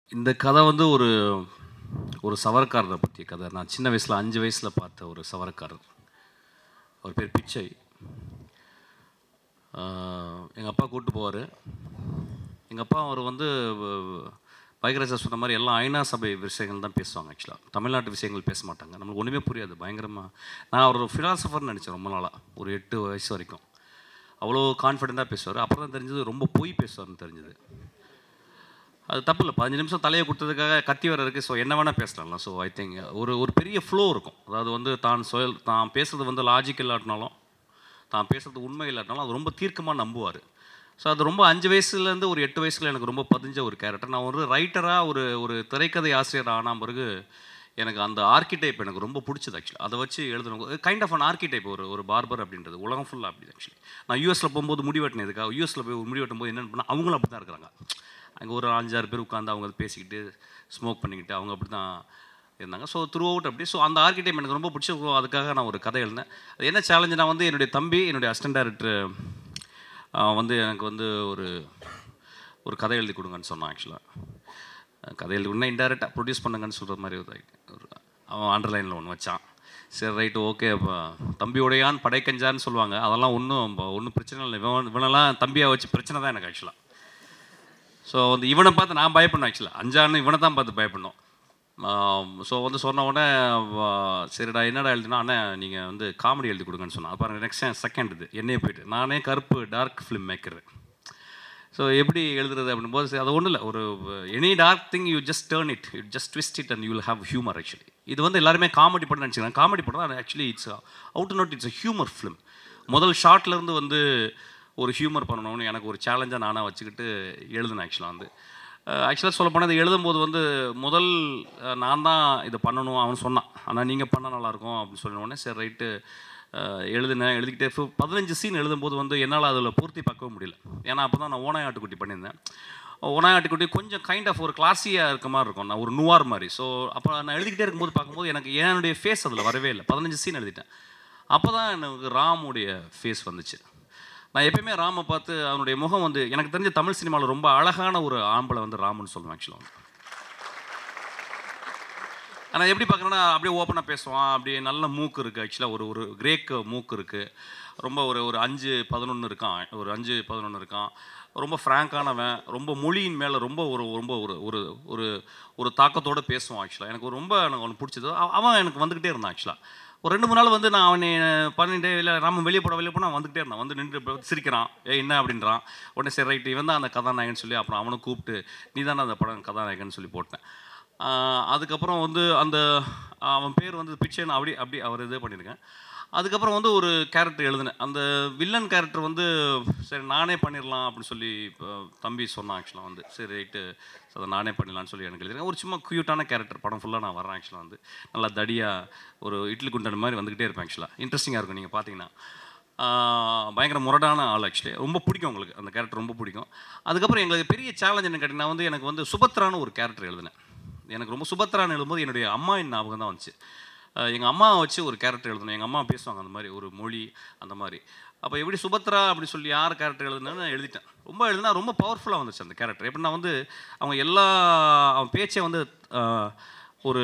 இந்த கதை வந்து ஒரு ஒரு சவரக்காரரை பற்றிய கதை நான் சின்ன வயசில் அஞ்சு வயசில் பார்த்த ஒரு சவரக்காரர் அவர் பேர் பிச்சை எங்கள் அப்பா கூப்பிட்டு போவார் எங்கள் அப்பா அவர் வந்து பைகராஜா சொன்ன மாதிரி எல்லாம் ஐநா சபை விஷயங்கள் தான் பேசுவாங்க ஆக்சுவலாக தமிழ்நாட்டு விஷயங்கள் பேச மாட்டாங்க நம்மளுக்கு ஒன்றுமே புரியாது பயங்கரமாக நான் அவர் ஒரு ஃபிலாசபர்னு நினச்சேன் ரொம்ப நாளாக ஒரு எட்டு வயசு வரைக்கும் அவ்வளோ கான்ஃபிடெண்ட்டாக பேசுவார் அப்புறம் தான் தெரிஞ்சது ரொம்ப பொய் பேசுவார்னு தெரிஞ்சது அது தப்பு இல்லை பதினஞ்சு நிமிஷம் தலையை கொடுத்ததுக்காக கத்தி வர இருக்குது ஸோ என்ன வேணால் பேசலாம்ல ஸோ ஐ திங்க் ஒரு ஒரு பெரிய ஃப்ளோ இருக்கும் அதாவது வந்து தான் சொல் தான் பேசுறது வந்து லாஜிக் இல்லாட்டினாலும் தான் பேசுறது உண்மை இல்லாட்டினாலும் அது ரொம்ப தீர்க்கமாக நம்புவார் ஸோ அது ரொம்ப அஞ்சு வயசுலேருந்து ஒரு எட்டு வயசுல எனக்கு ரொம்ப பதிஞ்ச ஒரு கேரக்டர் நான் ஒரு ரைட்டராக ஒரு ஒரு திரைக்கதை ஆசிரியர் ஆன பிறகு எனக்கு அந்த ஆர்கிடைப் எனக்கு ரொம்ப பிடிச்சது ஆக்சுவலி அதை வச்சு எழுதணும் கைண்ட் ஆஃப் அன் ஆர்கிடைப் ஒரு ஒரு பார்பர் அப்படின்றது உலகம் ஃபுல்லாக அப்படி ஆக்சுவலி நான் யூஎஸில் போகும்போது முடி வெட்டினதுக்காக யூஎஸில் போய் முடி வெட்டும் போது என்னென்னு பண்ணால் அவங்களும் அப்படி தான் இருக்கிறாங்க அங்கே ஒரு அஞ்சாறு பேர் உட்காந்து அவங்க பேசிக்கிட்டு ஸ்மோக் பண்ணிக்கிட்டு அவங்க அப்படி தான் இருந்தாங்க ஸோ த்ரூ அவுட் அப்படி ஸோ அந்த ஆர்கிடைப் எனக்கு ரொம்ப பிடிச்ச அதுக்காக நான் ஒரு கதை எழுதினேன் அது என்ன சேலஞ்சு நான் வந்து என்னுடைய தம்பி என்னுடைய அசிஸ்டன்ட் டேரக்டர் வந்து எனக்கு வந்து ஒரு ஒரு கதை எழுதி கொடுங்கன்னு சொன்னான் ஆக்சுவலாக கதை எழுதி கொடுனா இன்டெரக்டாக ப்ரொடியூஸ் பண்ணுங்கன்னு சொல்கிற மாதிரி ஒரு ஒரு அவன் அண்டர்லைனில் ஒன்று வச்சான் சரி ரைட்டு ஓகே அப்போ தம்பியோடையான் படைக்கஞ்சான்னு சொல்லுவாங்க அதெல்லாம் ஒன்றும் ஒன்றும் பிரச்சனை இல்லை இவன் இவனெல்லாம் தம்பியாக வச்சு பிரச்சனை தான் எனக்கு ஆக்சுவலாக ஸோ வந்து இவனை பார்த்து நான் பயப்படணும் ஆக்சுவலாக அஞ்சான்னு இவனை தான் பார்த்து பயப்படணும் ஸோ வந்து சொன்ன உடனே சரிடா என்னடா எழுதினா அண்ணே நீங்கள் வந்து காமெடி எழுதி கொடுங்கன்னு சொன்னான் அது பாருங்கள் நெக்ஸ்ட் செகண்ட் இது என்னையே போயிட்டு நானே கருப்பு டார்க் ஃபிலிம் மேக்கர் ஸோ எப்படி எழுதுறது அப்படின் போது அது ஒன்றும் இல்லை ஒரு any dark thing you just turn it you just twist it and you will have humour actually இது வந்து எல்லாருமே காமெடி படம் நினச்சிக்கிறேன் காமெடி படம் தான் actually it's out not it's a humour film முதல் ஷார்ட்லேருந்து வந்து ஒரு ஹியூமர் பண்ணணும்னு எனக்கு ஒரு சேலஞ்சாக நானாக வச்சுக்கிட்டு எழுதினேன் ஆக்சுவலாக வந்து ஆக்சுவலாக சொல்ல போனால் இது எழுதும்போது வந்து முதல் நான் தான் இதை பண்ணணும் அவன் சொன்னான் ஆனால் நீங்கள் பண்ணால் நல்லாயிருக்கும் அப்படின்னு சொன்ன உடனே சரி ரைட்டு எழுதினேன் எழுதிக்கிட்டே பதினஞ்சு சீன் எழுதும்போது வந்து என்னால் அதில் பூர்த்தி பார்க்கவும் முடியல ஏன்னா அப்போ தான் நான் ஓனாய் ஆட்டுக்குட்டி பண்ணியிருந்தேன் ஓனாய் ஆட்டுக்குட்டி கொஞ்சம் கைண்ட் ஆஃப் ஒரு கிளாஸியாக இருக்க மாதிரி இருக்கும் நான் ஒரு நுவார் மாதிரி ஸோ அப்போ நான் எழுதிக்கிட்டே இருக்கும்போது பார்க்கும்போது எனக்கு என்னுடைய ஃபேஸ் அதில் வரவே இல்லை பதினஞ்சு சீன் எழுதிட்டேன் அப்போ தான் எனக்கு ராமுடைய ஃபேஸ் வந்துச்சு நான் எப்பயுமே ராமை பார்த்து அவனுடைய முகம் வந்து எனக்கு தெரிஞ்ச தமிழ் சினிமாவில் ரொம்ப அழகான ஒரு ஆம்பளை வந்து ராமன் சொல்லுவேன் ஆக்சுவலாக ஆனால் எப்படி பார்க்குறேன்னா அப்படியே ஓப்பனாக பேசுவான் அப்படியே நல்ல மூக்கு இருக்குது ஆக்சுவலாக ஒரு ஒரு கிரேக் மூக்கு இருக்குது ரொம்ப ஒரு ஒரு அஞ்சு பதினொன்று இருக்கான் ஒரு அஞ்சு பதினொன்று இருக்கான் ரொம்ப ஃப்ராங்கானவன் ரொம்ப மொழியின் மேலே ரொம்ப ஒரு ரொம்ப ஒரு ஒரு ஒரு ஒரு தாக்கத்தோடு பேசுவான் ஆக்சுவலாக எனக்கு ரொம்ப எனக்கு ஒன்று பிடிச்சது அவன் எனக்கு வந்துக்கிட்டே இருந்தான் ஆக்சுவலாக ஒரு ரெண்டு மூணு நாள் வந்து நான் அவனை பண்ணிட்டு இல்லை ராமன் வெளியே போட வெளியே போனால் வந்துகிட்டே இருந்தான் வந்து நின்று சிரிக்கிறான் ஏ என்ன அப்படின்றான் உடனே சரி ரைட்டு இவன் தான் அந்த கதாநாயகன் சொல்லி அப்புறம் அவனை கூப்பிட்டு நீ தானே அந்த படம் கதாநாயகன் சொல்லி போட்டேன் அதுக்கப்புறம் வந்து அந்த அவன் பேர் வந்து பிச்சைன்னு அப்படி அப்படி அவர் இது பண்ணியிருக்கேன் அதுக்கப்புறம் வந்து ஒரு கேரக்டர் எழுதினேன் அந்த வில்லன் கேரக்டர் வந்து சரி நானே பண்ணிடலாம் அப்படின்னு சொல்லி தம்பி சொன்னான் ஆக்சுவலாக வந்து சரி ரைட்டு அதை நானே பண்ணிடலான்னு சொல்லி எனக்கு எழுதிருக்கேன் ஒரு சும்மா க்யூட்டான கேரக்டர் படம் ஃபுல்லாக நான் வரேன் ஆக்சுவலாக வந்து நல்லா தடியாக ஒரு இட்லி குண்டன் மாதிரி வந்துக்கிட்டே இருப்பேன் ஆக்சுவலாக இன்ட்ரெஸ்டிங்காக இருக்கும் நீங்கள் பார்த்தீங்கன்னா பயங்கர முரடான ஆள் ஆக்சுவலி ரொம்ப பிடிக்கும் உங்களுக்கு அந்த கேரக்டர் ரொம்ப பிடிக்கும் அதுக்கப்புறம் எங்களுக்கு பெரிய சேலஞ்ச் என்ன கேட்டிங்கன்னா வந்து எனக்கு வந்து சுபத்ரான்னு ஒரு கேரக்டர் எழுதினேன் எனக்கு ரொம்ப சுபத்ரான்னு எழுதும்போது என்னுடைய அம்மாவின் ஞாபகம் தான் வந்துச்சு எங்கள் அம்மாவை வச்சு ஒரு கேரக்டர் எழுதணும் எங்கள் அம்மா பேசுவாங்க அந்த மாதிரி ஒரு மொழி அந்த மாதிரி அப்போ எப்படி சுபத்ரா அப்படி சொல்லி யார் கேரக்டர் எழுதுனேன்னு நான் எழுதிட்டேன் ரொம்ப எழுதுனா ரொம்ப பவர்ஃபுல்லாக வந்துச்சு அந்த கேரக்டர் எப்படின்னா வந்து அவங்க எல்லா அவன் பேச்சே வந்து ஒரு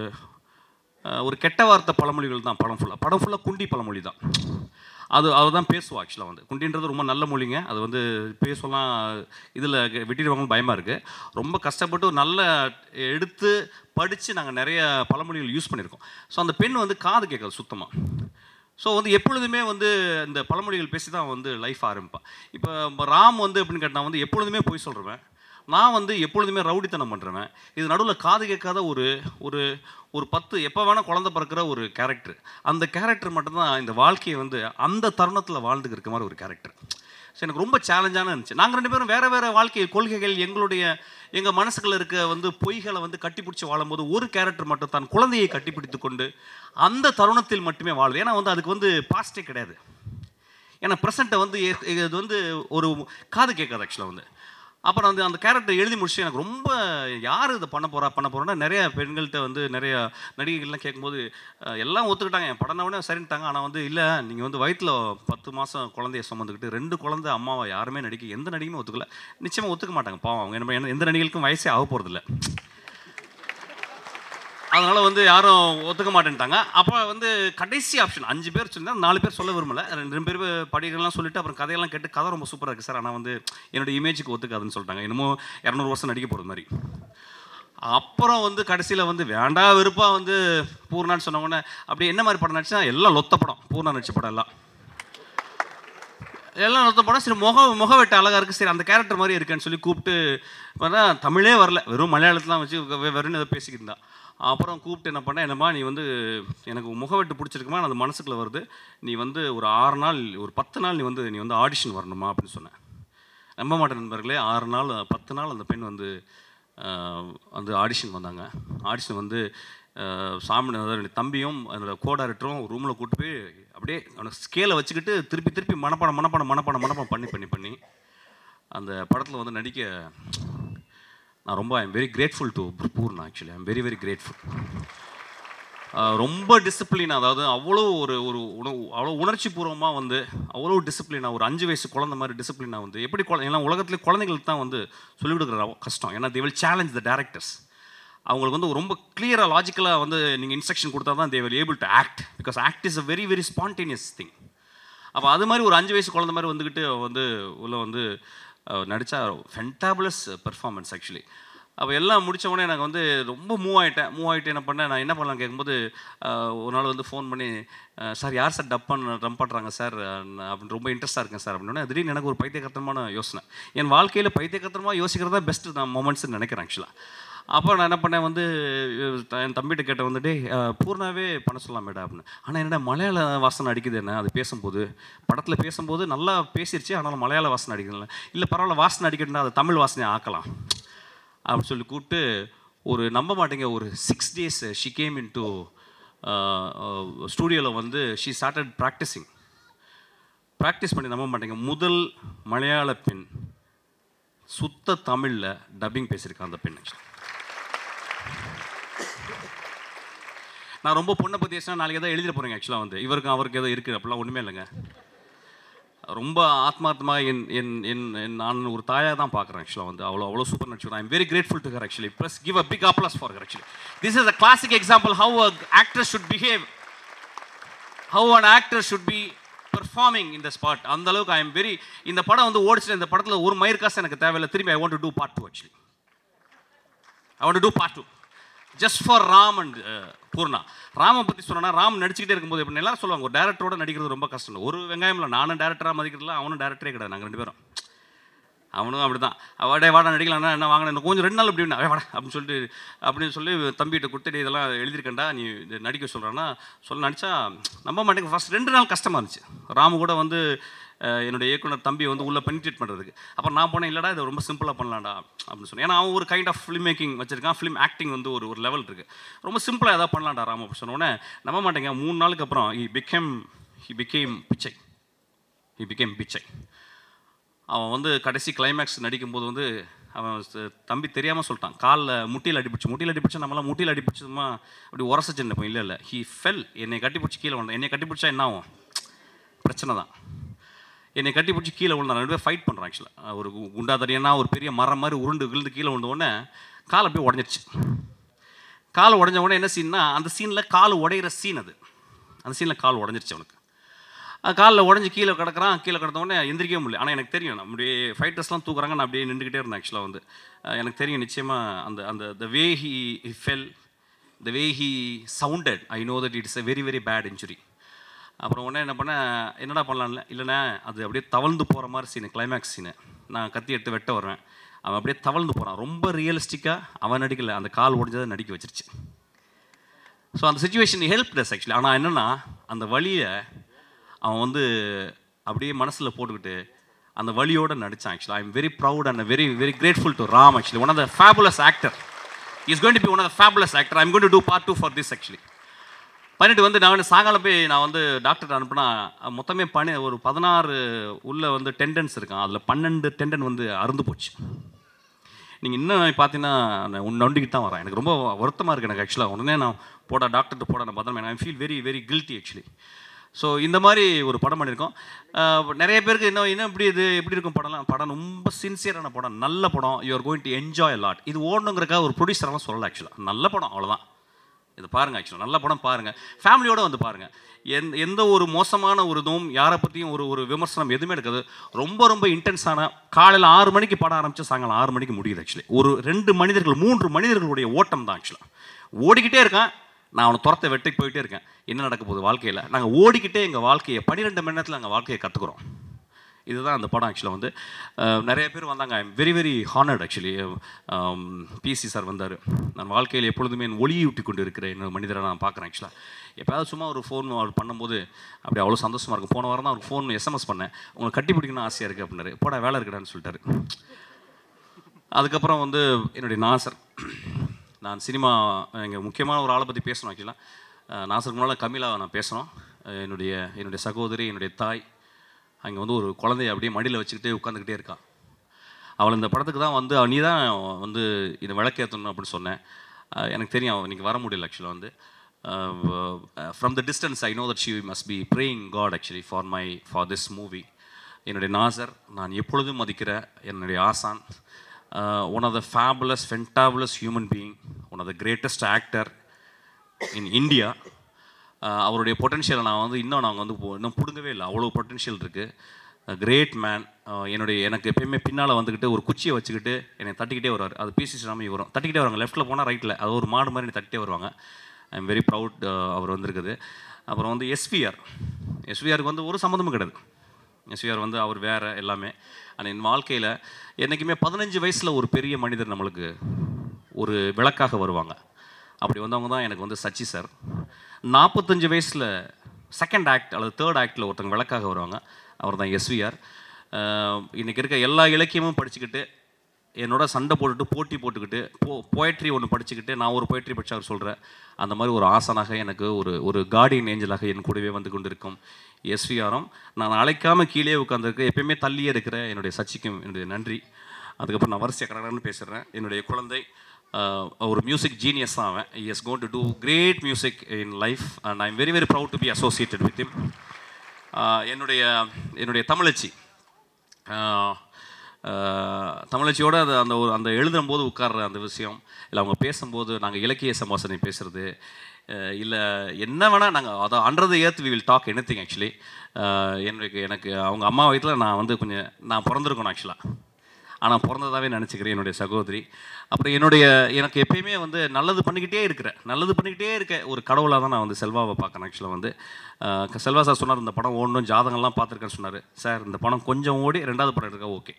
ஒரு கெட்ட வார்த்தை பழமொழிகள் தான் படம் ஃபுல்லாக படம் ஃபுல்லாக குண்டி பழமொழி தான் அது அவர் தான் பேசுவோம் ஆக்சுவலாக வந்து குண்டின்றது ரொம்ப நல்ல மொழிங்க அது வந்து பேசலாம் இதில் வெட்டிடுவாங்க பயமாக இருக்குது ரொம்ப கஷ்டப்பட்டு நல்ல எடுத்து படித்து நாங்கள் நிறைய பழமொழிகள் யூஸ் பண்ணியிருக்கோம் ஸோ அந்த பெண் வந்து காது கேட்காது சுத்தமாக ஸோ வந்து எப்பொழுதுமே வந்து இந்த பழமொழிகள் பேசி தான் வந்து லைஃப் ஆரம்பிப்பான் இப்போ ராம் வந்து எப்படின்னு கேட்டால் வந்து எப்பொழுதுமே போய் சொல்கிறவன் நான் வந்து எப்பொழுதுமே ரவுடித்தனம் பண்ணுறவன் இது நடுவில் காது கேட்காத ஒரு ஒரு ஒரு பத்து எப்போ வேணால் குழந்த பிறக்கிற ஒரு கேரக்டர் அந்த கேரக்டர் மட்டும்தான் இந்த வாழ்க்கையை வந்து அந்த தருணத்தில் வாழ்ந்துக்கு இருக்க மாதிரி ஒரு கேரக்டர் ஸோ எனக்கு ரொம்ப சேலஞ்சான இருந்துச்சு நாங்கள் ரெண்டு பேரும் வேறு வேறு வாழ்க்கை கொள்கைகள் எங்களுடைய எங்கள் மனசுக்குள்ள இருக்க வந்து பொய்களை வந்து கட்டிப்பிடிச்சி வாழும்போது ஒரு கேரக்டர் மட்டும் தான் குழந்தையை கட்டிப்பிடித்து கொண்டு அந்த தருணத்தில் மட்டுமே வாழுது ஏன்னா வந்து அதுக்கு வந்து பாஸ்டே கிடையாது ஏன்னா ப்ரெசண்ட்டை வந்து இது வந்து ஒரு காது கேட்காது ஆக்சுவலாக வந்து அப்புறம் வந்து அந்த கேரக்டர் எழுதி முடிச்சு எனக்கு ரொம்ப யார் இதை பண்ண போறா பண்ண போறோன்னா நிறைய பெண்கள்கிட்ட வந்து நிறைய நடிகைகள்லாம் கேட்கும்போது அஹ், எல்லாம் ஒத்துக்கிட்டாங்க என் படம்னவுடனே சரின்ட்டாங்க ஆனால் வந்து இல்லை நீங்கள் வந்து வயிற்றில் பத்து மாதம் குழந்தைய சுமந்துக்கிட்டு ரெண்டு குழந்தை அம்மாவை யாருமே நடிக்க எந்த நடிகையுமே ஒத்துக்கல நிச்சயமாக ஒத்துக்க மாட்டாங்க பாவம் அவங்க என்ன எந்த நடிகைகளுக்கும் வயசே ஆக போகிறதில்ல அதனால வந்து யாரும் ஒத்துக்க மாட்டேன்ட்டாங்க அப்போ வந்து கடைசி ஆப்ஷன் அஞ்சு பேர் சொன்னா நாலு பேர் சொல்ல விரும்பல ரெண்டு ரெண்டு பேர் படிகள்லாம் சொல்லிட்டு அப்புறம் கதையெல்லாம் கேட்டு கதை ரொம்ப சூப்பராக இருக்குது சார் ஆனால் வந்து என்னோட இமேஜுக்கு ஒத்துக்காதுன்னு சொல்லிட்டாங்க இன்னமும் இரநூறு வருஷம் நடிக்க போகிற மாதிரி அப்புறம் வந்து கடைசியில் வந்து வேண்டா வெறுப்பா வந்து பூர்ணான்னு சொன்ன உடனே அப்படி என்ன மாதிரி படம் நடிச்சா எல்லாம் லொத்த படம் பூர்ணா நடிச்ச படம் எல்லாம் எல்லாம் நொத்த படம் சரி முக முக வெட்ட அழகா இருக்கு சரி அந்த கேரக்டர் மாதிரி இருக்குன்னு சொல்லி கூப்பிட்டு பார்த்தா தமிழே வரல வெறும் மலையாளத்தில் வச்சு வெ- வெறும் இதை பேசிக்கிட்டு இருந்தா அப்புறம் கூப்பிட்டு என்ன பண்ணேன் என்னம்மா நீ வந்து எனக்கு முகவெட்டு பிடிச்சிருக்குமா அது மனசுக்குள்ள வருது நீ வந்து ஒரு ஆறு நாள் ஒரு பத்து நாள் நீ வந்து நீ வந்து ஆடிஷன் வரணுமா அப்படின்னு சொன்னேன் நம்ப மாட்டேன் நண்பர்களே ஆறு நாள் பத்து நாள் அந்த பெண் வந்து ஆஹ், வந்து ஆடிஷன் வந்தாங்க ஆடிஷன் வந்து ஆஹ், சாமி அதாவது தம்பியும் என்னோட கோ டைரக்டரும் ரூமில் கூட்டு போய் அப்படியே அவனுக்கு ஸ்கேலை வச்சுக்கிட்டு திருப்பி திருப்பி மனப்பாடம் மனப்பாடம் மனப்பாடம் மனப்பாடம் பண்ணி பண்ணி பண்ணி அந்த படத்தில் வந்து நடிக்க நான் ரொம்ப I'm very grateful to Poorna actually I'm very very grateful ரொம்ப டிசிப்ளின் அதாவது அவ்வளோ ஒரு ஒரு உணவு அவ்வளோ உணர்ச்சி பூர்வமாக வந்து அவ்வளோ டிசிப்ளினாக ஒரு அஞ்சு வயசு குழந்தை மாதிரி டிசிப்ளினாக வந்து எப்படி குழந்தை ஏன்னா உலகத்துல குழந்தைங்களுக்கு தான் வந்து சொல்லிக் கொடுக்குற கஷ்டம் ஏன்னா they will challenge the directors அவங்களுக்கு வந்து ரொம்ப கிளியராக லாஜிக்கலாக வந்து நீங்கள் இன்ஸ்ட்ரக்ஷன் கொடுத்தா தான் they will able to act because act is a very very spontaneous thing அப்போ அது மாதிரி ஒரு அஞ்சு வயசு குழந்தை மாதிரி வந்துக்கிட்டு வந்து உள்ள வந்து அஹ், நடிச்சா ஃபென்டாபுலஸ் பெர்ஃபார்மன்ஸ் ஆக்சுவலி அப்போ எல்லாம் முடிச்ச உடனே எனக்கு வந்து ரொம்ப மூவ் ஆகிட்டேன் மூவ் ஆகிட்டு என்ன பண்ணேன் நான் என்ன பண்ணலாம் கேட்கும்போது அஹ், ஒரு நாள் வந்து ஃபோன் பண்ணி அஹ், சார் யார் சார் டப் பண்ண டம் பண்ணுறாங்க சார் நான் அப்படின்னு ரொம்ப இன்ட்ரெஸ்ட்டாக இருக்கேன் சார் அப்படின்னா திடீர்னு எனக்கு ஒரு பைத்தியகரத்தனமான யோசனை என் வாழ்க்கையில் பைத்தியகரத்தனமாக யோசிக்கிறது தான் பெஸ்ட்டு நான் மொமெண்ட்ஸ்னு நினைக்கிறேன் ஆக்சுவலாக அப்போ நான் என்ன பண்ணேன் வந்து அஹ், என் தம்பிகிட்ட கேட்ட வந்து டேய் அஹ், பூர்ணாவே பண்ண சொல்லலாம் மேடம் அப்படின்னு ஆனால் என்னடா மலையாள வாசனை அடிக்குது என்ன அது பேசும்போது படத்தில் பேசும்போது நல்லா பேசிருச்சு ஆனாலும் மலையாள வாசனை அடிக்கல இல்லை பரவாயில்ல வாசனை அடிக்கணும்னா அது தமிழ் வாசனையை ஆக்கலாம் அப்படின்னு சொல்லி கூப்பிட்டு ஒரு நம்ப மாட்டேங்க ஒரு six days she came in to ஸ்டூடியோவில் வந்து ஷீ ஸ்டார்டட் ப்ராக்டிஸிங் ப்ராக்டிஸ் பண்ணி நம்ப மாட்டேங்க முதல் மலையாள பெண் சுத்த தமிழில் டப்பிங் பேசியிருக்கான் அந்த பெண் actually. நான் ரொம்ப பொண்ணை பற்றி பேசினா நாளைக்கு ஏதோ எழுதிட போகிறேங்க ஆக்சுவலாக வந்து இவருக்கு அவருக்கு ஏதோ இருக்குது அப்படிலாம் ஒன்றுமே இல்லைங்க ரொம்ப ஆத்மார்த்தமாக என் என் என் என் நான் ஒரு தாயாக தான் பார்க்குறேன் ஆக்சுவலாக வந்து அவ்வளோ அவ்வளோ சூப்பர் நடிச்சு I'm very grateful to her actually please give a big applause for her actually this is a classic example how a actor should behave how an actor should be performing இந்த spot அந்த அளவுக்கு ஐ am very இந்த படம் வந்து ஓடிச்சு இந்த படத்தில் ஒரு மயிர் காசு எனக்கு தேவையில்லை திரும்பி I want to do part two actually I want to part two just for Ram and Poorna ராமை பற்றி சொன்னா ராம் நடிச்சுக்கிட்டே இருக்கும்போது எப்படி எல்லாரும் சொல்லுவாங்க ஒரு டேரக்டரோட நடிக்கிறது ரொம்ப கஷ்டம் ஒரு வெங்காயம் இல்லை நானும் டேரக்டராக மதிக்கிறதுல அவனும் டேரக்டரே கிடையாது நாங்கள் ரெண்டு பேரும் அவனும் அப்படி தான் அவடே வாடா நடிக்கலாம் என்ன வாங்கின இந்த கொஞ்சம் ரெண்டு நாள் இப்படி அவன் வாடா அப்படின்னு சொல்லிட்டு அப்படின்னு சொல்லி தம்பிகிட்ட கொடுத்து "டேய், இதெல்லாம் எழுதியிருக்கேன்டா நீ இது நடிக்க சொல்கிறான்னா சொல்ல நடிச்சா நம்ப மாட்டேங்க ஃபர்ஸ்ட் ரெண்டு நாள் கஷ்டமாக இருந்துச்சு ராமு கூட வந்து அஹ், என்னுடைய இயக்குனர் தம்பி வந்து உள்ளே பெனிட்ரேட் பண்ணுறதுக்கு அப்புறம் நான் போனேன் இல்லைடா இதை ரொம்ப சிம்பிளாக பண்ணலாம்டா அப்படின்னு சொன்னேன் ஏன்னா அவன் ஒரு கைண்ட் ஆஃப் ஃபிலிம் மேக்கிங் வச்சிருக்கான் ஃபிலிம் ஆக்டிங் வந்து ஒரு ஒரு லெவல் இருக்குது ரொம்ப சிம்பிளாக எதாவது பண்ணலாம்டா ராமு அப்படின்னு சொன்ன உடனே நம்ப மாட்டேங்க மூணு நாளுக்கு அப்புறம் ஹி பிகேம் ஹி பிகேம் பிச்சை ஹி பிகேம் பிச்சை அவன் வந்து கடைசி கிளைமேக்ஸ் நடிக்கும்போது வந்து அவன் ச- தம்பி தெரியாமல் சொல்லிட்டான் காலில் முட்டியில் அடிப்பிடிச்சு முட்டியில் அடிப்பிடிச்சா நம்மளாம் முட்டியில் அடிப்பிடிச்சதுமா அப்படி உரசச்சு நினைப்போம் இல்லை இல்லை ஹீ ஃபெல் என்னை கட்டிப்பிடிச்சி கீழே விழுந்தான் என்னை கட்டிப்பிடிச்சா என்ன ஆகும் பிரச்சனை தான் என்னை கட்டிப்பிடிச்சி கீழே விழுந்தான் ரெண்டு பேர் ஃபைட் பண்ணுறான் ஆக்சுவலாக ஒரு கு- குண்டா தடியனா ஒரு பெரிய மரம் மாதிரி உருண்டு விழுந்து கீழே விழுந்த உடனே கால் அப்படியே உடஞ்சிருச்சு கால் உடஞ்ச உடனே என்ன சீன்னா அந்த சீனில் கால் உடையிற சீன் அது அந்த சீனில் கால் உடஞ்சிருச்சு அவனுக்கு காலில் உடஞ்சி கீழே கிடக்குறான் கீழே கிடந்த உடனே எந்திரிக்கவே முடியல ஆனால் எனக்கு தெரியும் நம்முடைய ஃபைட்டர்ஸ்லாம் தூக்குறாங்க நான் அப்படியே நின்றுக்கிட்டே இருந்தேன் ஆக்சுவலாக வந்து அஹ் எனக்கு தெரியும் நிச்சயமாக அந்த அந்த the way he fell the way he sounded I know that it's a very very bad injury அப்புறம் உடனே என்ன பண்ணேன் என்னடா பண்ணலாம்ல இல்லைண்ணே அது அப்படியே தவழ்ந்து போகிற மாதிரி சீனு கிளைமேக்ஸ் சீனு நான் கத்தி எடுத்து வெட்ட வருவேன் அவன் அப்படியே தவழ்ந்து போகிறான் ரொம்ப ரியலிஸ்டிக்காக அவன் நடிக்கல அந்த கால் உடஞ்சதை நடிக்க வச்சிருச்சு ஸோ அந்த சுச்சுவேஷன் ஹெல்ப் டஸ் ஆக்சுவலி ஆனால் என்னென்னா அந்த வலியை அவன் வந்து அப்படியே மனசில் போட்டுக்கிட்டு அந்த வலியோட நடித்தான் actually I am very proud and very very grateful to Ram actually one of the fabulous actor is going to be one of the fabulous actor I'm going to do part two for this actually பண்ணிட்டு வந்து நான் வந்து சாயங்காலம் போய் நான் வந்து doctor அனுப்புனா மொத்தமே பனி ஒரு பதினாறு உள்ள வந்து டெண்டன்ஸ் இருக்கான் அதில் பன்னெண்டு டெண்டன் வந்து அறுந்து போச்சு நீங்கள் இன்னும் பார்த்தீங்கன்னா நான் உன் நொண்டிக்கிட்டு தான் வரேன் எனக்கு ரொம்ப வருத்தமாக இருக்குது எனக்கு ஆக்சுவலாக உடனே நான் போட டாக்டர்கிட்ட போட நான் பத்திரமே I feel very very guilty actually so இந்த மாதிரி ஒரு படம் பண்ணியிருக்கோம் அஹ் நிறைய பேருக்கு இன்னும் இன்னும் இப்படி இது எப்படி இருக்கும் படம்லாம் படம் ரொம்ப சின்சியரான படம் நல்ல படம் you are going to enjoy lot இது ஓடணுங்கிறக்காக ஒரு ப்ரொடியூசரெல்லாம் சொல்லலை ஆக்சுவலாக நல்ல படம் அவ்வளோதான் இது பாருங்கள் ஆக்சுவலாக நல்ல படம் பாருங்கள் ஃபேமிலியோடு வந்து பாருங்கள் எந்த எந்த ஒரு மோசமான ஒரு இதுவும் யாரை பற்றியும் ஒரு ஒரு விமர்சனம் எதுவுமே இருக்காது ரொம்ப ரொம்ப இன்டென்ஸான காலையில் ஆறு மணிக்கு படம் ஆரம்பித்து சாயங்காலம் ஆறு மணிக்கு முடியுது ஆக்சுவலி ஒரு ரெண்டு மனிதர்கள் மூன்று மனிதர்களுடைய ஓட்டம் தான் ஆக்சுவலாக ஓடிக்கிட்டே இருக்கேன் நான் அவனை துரத்த வெட்டிக்கு போயிட்டே இருக்கேன் என்ன நடக்க போகுது வாழ்க்கையில் நாங்கள் ஓடிக்கிட்டே எங்கள் வாழ்க்கையை பன்னிரெண்டு மணி நேரத்தில் எங்கள் வாழ்க்கையை கற்றுக்குறோம் இதுதான் அந்த படம் ஆக்சுவலாக வந்து அஹ், நிறைய பேர் வந்தாங்க I am very very honoured actually PC sir வந்தார் நான் வாழ்க்கையில் எப்பொழுதுமே என் ஒளியூட்டி கொண்டு இருக்கிற இன்னொரு மனிதரை நான் பார்க்குறேன் ஆக்சுவலாக எப்போயாவது சும்மா ஒரு ஃபோன் அவர் பண்ணும்போது அப்படி அவ்வளோ சந்தோஷமாக இருக்கும் போன வாரம் தான் அவருக்கு ஃபோன் எஸ்எம்எஸ் பண்ணேன் உங்களை கட்டி பிடிக்கணும்னு ஆசையாக இருக்குது அப்படின்னாரு போடா வேலை இருக்குடான்னு சொல்லிட்டாரு அதுக்கப்புறம் வந்து என்னுடைய நாசர் நான் சினிமா இங்கே முக்கியமான ஒரு ஆளை பற்றி பேசணும் ஆக்சுவலாக நாசருக்கு முன்னால் கமிலாவை நான் பேசணும் அஹ் என்னுடைய என்னுடைய சகோதரி என்னுடைய தாய் அங்கே வந்து ஒரு குழந்தைய அப்படியே மடியில் வச்சுக்கிட்டே உட்காந்துக்கிட்டே இருக்கான் அவள் இந்த படத்துக்கு தான் வந்து நீ தான் வந்து இதை விளக்கேற்றணும் அப்படின்னு சொன்னேன் அஹ் எனக்கு தெரியும் அவள் இன்னைக்கு வர முடியல ஆக்சுவலாக வந்து from the distance I know that she must be praying God actually for my for this movie என்னுடைய நாசர் நான் எப்பொழுதும் மதிக்கிற என்னுடைய ஆசான் one of the fabulous fantabulous human being one of the greatest actor in India அவருடைய பொட்டன்ஷியலை நான் வந்து இன்னும் நாங்கள் வந்து போ- இன்னும் பிடுங்கவே இல்லை அவ்வளோ பொட்டன்ஷியல் இருக்குது கிரேட் மேன் என்னுடைய எனக்கு எப்பயுமே பின்னால் வந்துக்கிட்டு ஒரு குச்சியை வச்சுக்கிட்டு என்னை தட்டிக்கிட்டே வருவார் அது பிசி ஸ்ரீராமி வரும் தட்டிக்கிட்டே வருவாங்க லெஃப்ட்டில் போனால் ரைட்டில் அது ஒரு மாடு மாதிரி என்னை தட்டிட்டே வருவாங்க ஐ எம் வெரி ப்ரவுட் அவர் வந்திருக்குது அப்புறம் வந்து எஸ்பிஆர் எஸ்பிஆருக்கு வந்து ஒரு சம்மந்தமும் கிடையாது எஸ்விஆர் வந்து அவர் வேற எல்லாமே ஆனால் என் வாழ்க்கையில் என்றைக்குமே பதினஞ்சு வயசில் ஒரு பெரிய மனிதர் நம்மளுக்கு ஒரு விளக்காக வருவாங்க அப்படி வந்தவங்க தான் எனக்கு வந்து சச்சி சார் நாற்பத்தஞ்சு வயசில் செகண்ட் ஆக்ட் அல்லது தேர்ட் ஆக்டில் ஒருத்தங்க விளக்காக வருவாங்க அவர் தான் எஸ்விஆர் இன்றைக்கி இருக்க எல்லா இலக்கியமும் படிச்சுக்கிட்டு என்னோட சண்டை போட்டுட்டு போட்டி போட்டுக்கிட்டு போ போயட்ரி ஒன்று படிச்சுக்கிட்டு நான் ஒரு போயட்ரி படிச்சு அவர் சொல்கிறேன் அந்த மாதிரி ஒரு ஆசனாக எனக்கு ஒரு ஒரு கார்டியன் ஏஞ்சலாக என் கூடவே வந்து கொண்டிருக்கும் எஸ்விஆரும் நான் அழைக்காம கீழே உட்காந்துருக்கு எப்பயுமே தள்ளியே இருக்கிற என்னுடைய சச்சிக்கும் என்னுடைய நன்றி அதுக்கப்புறம் நான் வரிசை கடகடன்னு பேசுகிறேன் என்னுடைய குழந்தை ஆஹ், ஒரு மியூசிக் ஜீனியஸ் தான் அவன் is gone to do great music in life and I am very very proud to be associated with him ah, என்னுடைய என்னுடைய தமிழச்சி ஆஹ், ஆஹ், தமிழச்சியோட அது அந்த ஒரு அந்த எழுதும் போது உட்கார்ற அந்த விஷயம் இல்லை அவங்க பேசும்போது நாங்கள் இலக்கிய சம்பாசனை பேசுகிறது இல்லை என்ன வேணால் நாங்கள் அதை under earth we will talk anything actually எனக்கு எனக்கு அவங்க அம்மா வயதில் நான் வந்து கொஞ்சம் நான் பிறந்திருக்கணும் ஆக்சுவலாக ஆனால் பிறந்ததாகவே நினச்சிக்கிறேன் என்னுடைய சகோதரி அப்புறம் என்னுடைய எனக்கு எப்பயுமே வந்து நல்லது பண்ணிக்கிட்டே இருக்கிறேன் நல்லது பண்ணிக்கிட்டே இருக்க ஒரு கடவுளாக தான் நான் வந்து செல்வாவை பார்க்குறேன் ஆக்சுவலாக வந்து அஹ் செல்வா சார் சொன்னார் இந்த படம் ஓடணும் ஜாதகம்லாம் பார்த்துருக்கேன்னு சொன்னார் சார் இந்த படம் கொஞ்சம் ஓடி ரெண்டாவது படம் இருக்கா ஓகே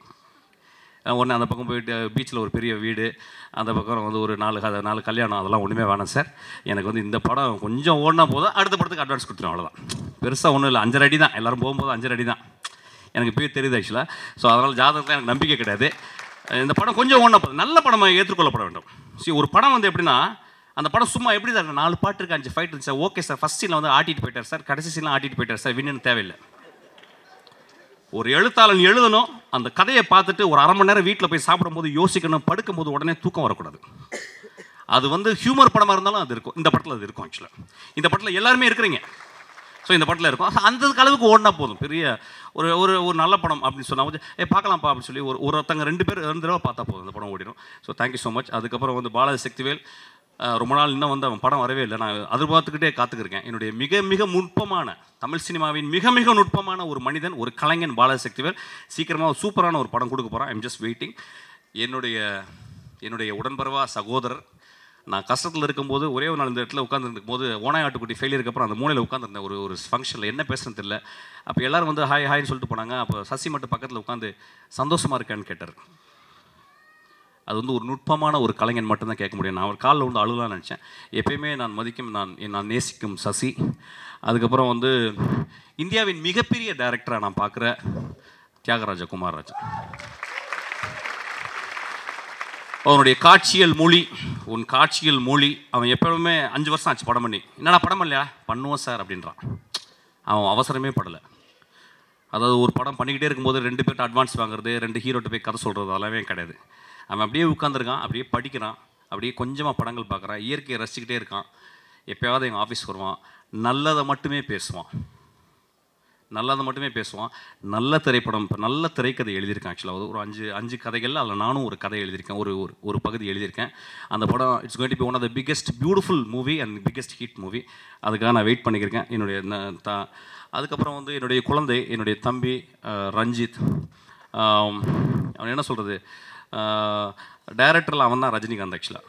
ஒன்று அந்த பக்கம் போயிட்டு பீச்சில் ஒரு பெரிய வீடு அந்த பக்கம் வந்து ஒரு நாலு கதை நாலு கல்யாணம் அதெல்லாம் ஒன்றுமே வேணாம் சார் எனக்கு வந்து இந்த படம் கொஞ்சம் ஓடினா போதும் அடுத்த படத்துக்கு அட்வான்ஸ் கொடுத்துருவோம் அவ்வளோதான் பெருசாக ஒன்றும் இல்லை அஞ்சரை அடி தான் எல்லோரும் போகும்போது அஞ்சரை அடி தான் எனக்கு இப்போயே தெரியுது ஆக்சுவலாக ஸோ அதனால் ஜாதகத்தில் எனக்கு நம்பிக்கை கிடையாது இந்த படம் கொஞ்சம் ஓடினா போதும் நல்ல படமாக ஏற்றுக்கொள்ளப்பட வேண்டும் சரி ஒரு படம் வந்து எப்படின்னா அந்த படம் சும்மா எப்படி தான் நாலு பாட்டு இருக்கு அஞ்சு ஃபைட் இருந்துச்சு சார் ஓகே சார் ஃபஸ்ட் சீனில் வந்து ஆட்டிட்டு போயிட்டார் சார் கடைசி சீனில் ஆட்டிட்டு போயிட்டார் சார் வின்னு தேவையில்லை ஒரு எழுத்தாளன் எழுதணும் அந்த கதையை பார்த்துட்டு ஒரு அரை மணி நேரம் வீட்டில் போய் சாப்பிடும்போது யோசிக்கணும் படுக்கும்போது உடனே தூக்கம் வரக்கூடாது அது வந்து ஹியூமர் படமாக இருந்தாலும் அது இருக்கும் இந்த படத்தில் அது இருக்கும் ஆக்சுவலாக இந்த படத்தில் எல்லாருமே இருக்கிறீங்க ஸோ இந்த படத்தில் இருக்கும் அந்த அளவுக்கு ஓடினா போதும் பெரிய ஒரு ஒரு ஒரு நல்ல படம் அப்படின்னு சொன்னா வந்து ஏ பார்க்கலாம்ப்பா அப்படின்னு சொல்லி ஒரு ஒருத்தங்க ரெண்டு பேர் ரெண்டு தடவை பார்த்தா போதும் இந்த படம் ஓடிடும் ஸோ தேங்க்யூ ஸோ மச் அதுக்கப்புறம் வந்து பாலாஜி சக்திவேல் அஹ், ரொம்ப நாள் இன்னும் வந்து அவன் படம் வரவே இல்லை நான் எதிர்பார்த்துக்கிட்டே காத்துக்கிருக்கேன் என்னுடைய மிக மிக நுட்பமான தமிழ் சினிமாவின் மிக மிக நுட்பமான ஒரு மனிதன் ஒரு கலைஞன் பாலாஜி சக்திவேல் சீக்கிரமாக சூப்பரான ஒரு படம் கொடுக்க போகிறான் ஐம் ஜஸ்ட் வெயிட்டிங் என்னுடைய என்னுடைய உடன்பரவா சகோதரர் நான் கஷ்டத்தில் இருக்கும்போது ஒரே ஒரு நாள் இந்த இடத்துல உட்காந்துருக்கும் போது ஓனாய் ஆட்டுக்குட்டி ஃபெயிலியருக்கு அப்புறம் அந்த மூலையில் உட்காந்துருந்தேன் ஒரு ஒரு ஃபங்க்ஷனில் என்ன பேசுறது தெரியல அப்போ எல்லாரும் வந்து ஹாய் ஹாய்னு சொல்லிட்டு போனாங்க அப்போ சசி மட்டும் பக்கத்தில் உட்காந்து சந்தோஷமா இருக்கான்னு கேட்டார் அது வந்து ஒரு நுட்பமான ஒரு கலைஞன் மட்டும்தான் கேட்க முடியும் நான் அவர் காலில் வந்து அழுகலாம்னு நினச்சேன் எப்பயுமே நான் மதிக்கும் நான் நான் நேசிக்கும் சசி அதுக்கப்புறம் வந்து இந்தியாவின் மிகப்பெரிய டைரக்டராக நான் பார்க்குற தியாகராஜ குமாரராஜன் அவனுடைய காட்சியல் மொழி உன் காட்சியல் மொழி அவன் எப்பவுமே அஞ்சு வருஷம் ஆச்சு படம் பண்ணி என்னடா படம் பண்ணலையா பண்ணுவோம் சார் அப்படின்றான் அவன் அவசரமே படலை அதாவது ஒரு படம் பண்ணிக்கிட்டே இருக்கும்போது ரெண்டு பேர்ட்ட அட்வான்ஸ் வாங்குறது ரெண்டு ஹீரோட்ட போய் கதை சொல்கிறது அதெல்லாமே கிடையாது அவன் அப்படியே உட்காந்துருக்கான் அப்படியே படிக்கிறான் அப்படியே கொஞ்சமாக படங்கள் பார்க்குறான் இயற்கையை ரசிச்சுக்கிட்டே இருக்கான் எப்போயாவது எங்கள் ஆஃபீஸ் வருவான் நல்லதை மட்டுமே பேசுவான் நல்லதை மட்டுமே பேசுவான் நல்ல திரைப்படம் இப்போ நல்ல திரைக்கதை எழுதியிருக்கேன் ஆக்சுவலாக ஒரு அஞ்சு அஞ்சு கதைகள் அதில் நானும் ஒரு கதை எழுதியிருக்கேன் ஒரு ஒரு ஒரு பகுதி எழுதியிருக்கேன் அந்த படம் it's going to be one of the biggest beautiful movie and biggest hit movie அதுக்காக நான் வெயிட் பண்ணியிருக்கேன் என்னுடைய ந- தா அதுக்கப்புறம் வந்து என்னுடைய குழந்தை என்னுடைய தம்பி அஹ், ரஞ்சித் ஆம், அவன் என்ன சொல்கிறது டைரக்டரில் அவன் தான் ரஜினிகாந்த் ஆக்சுவலாக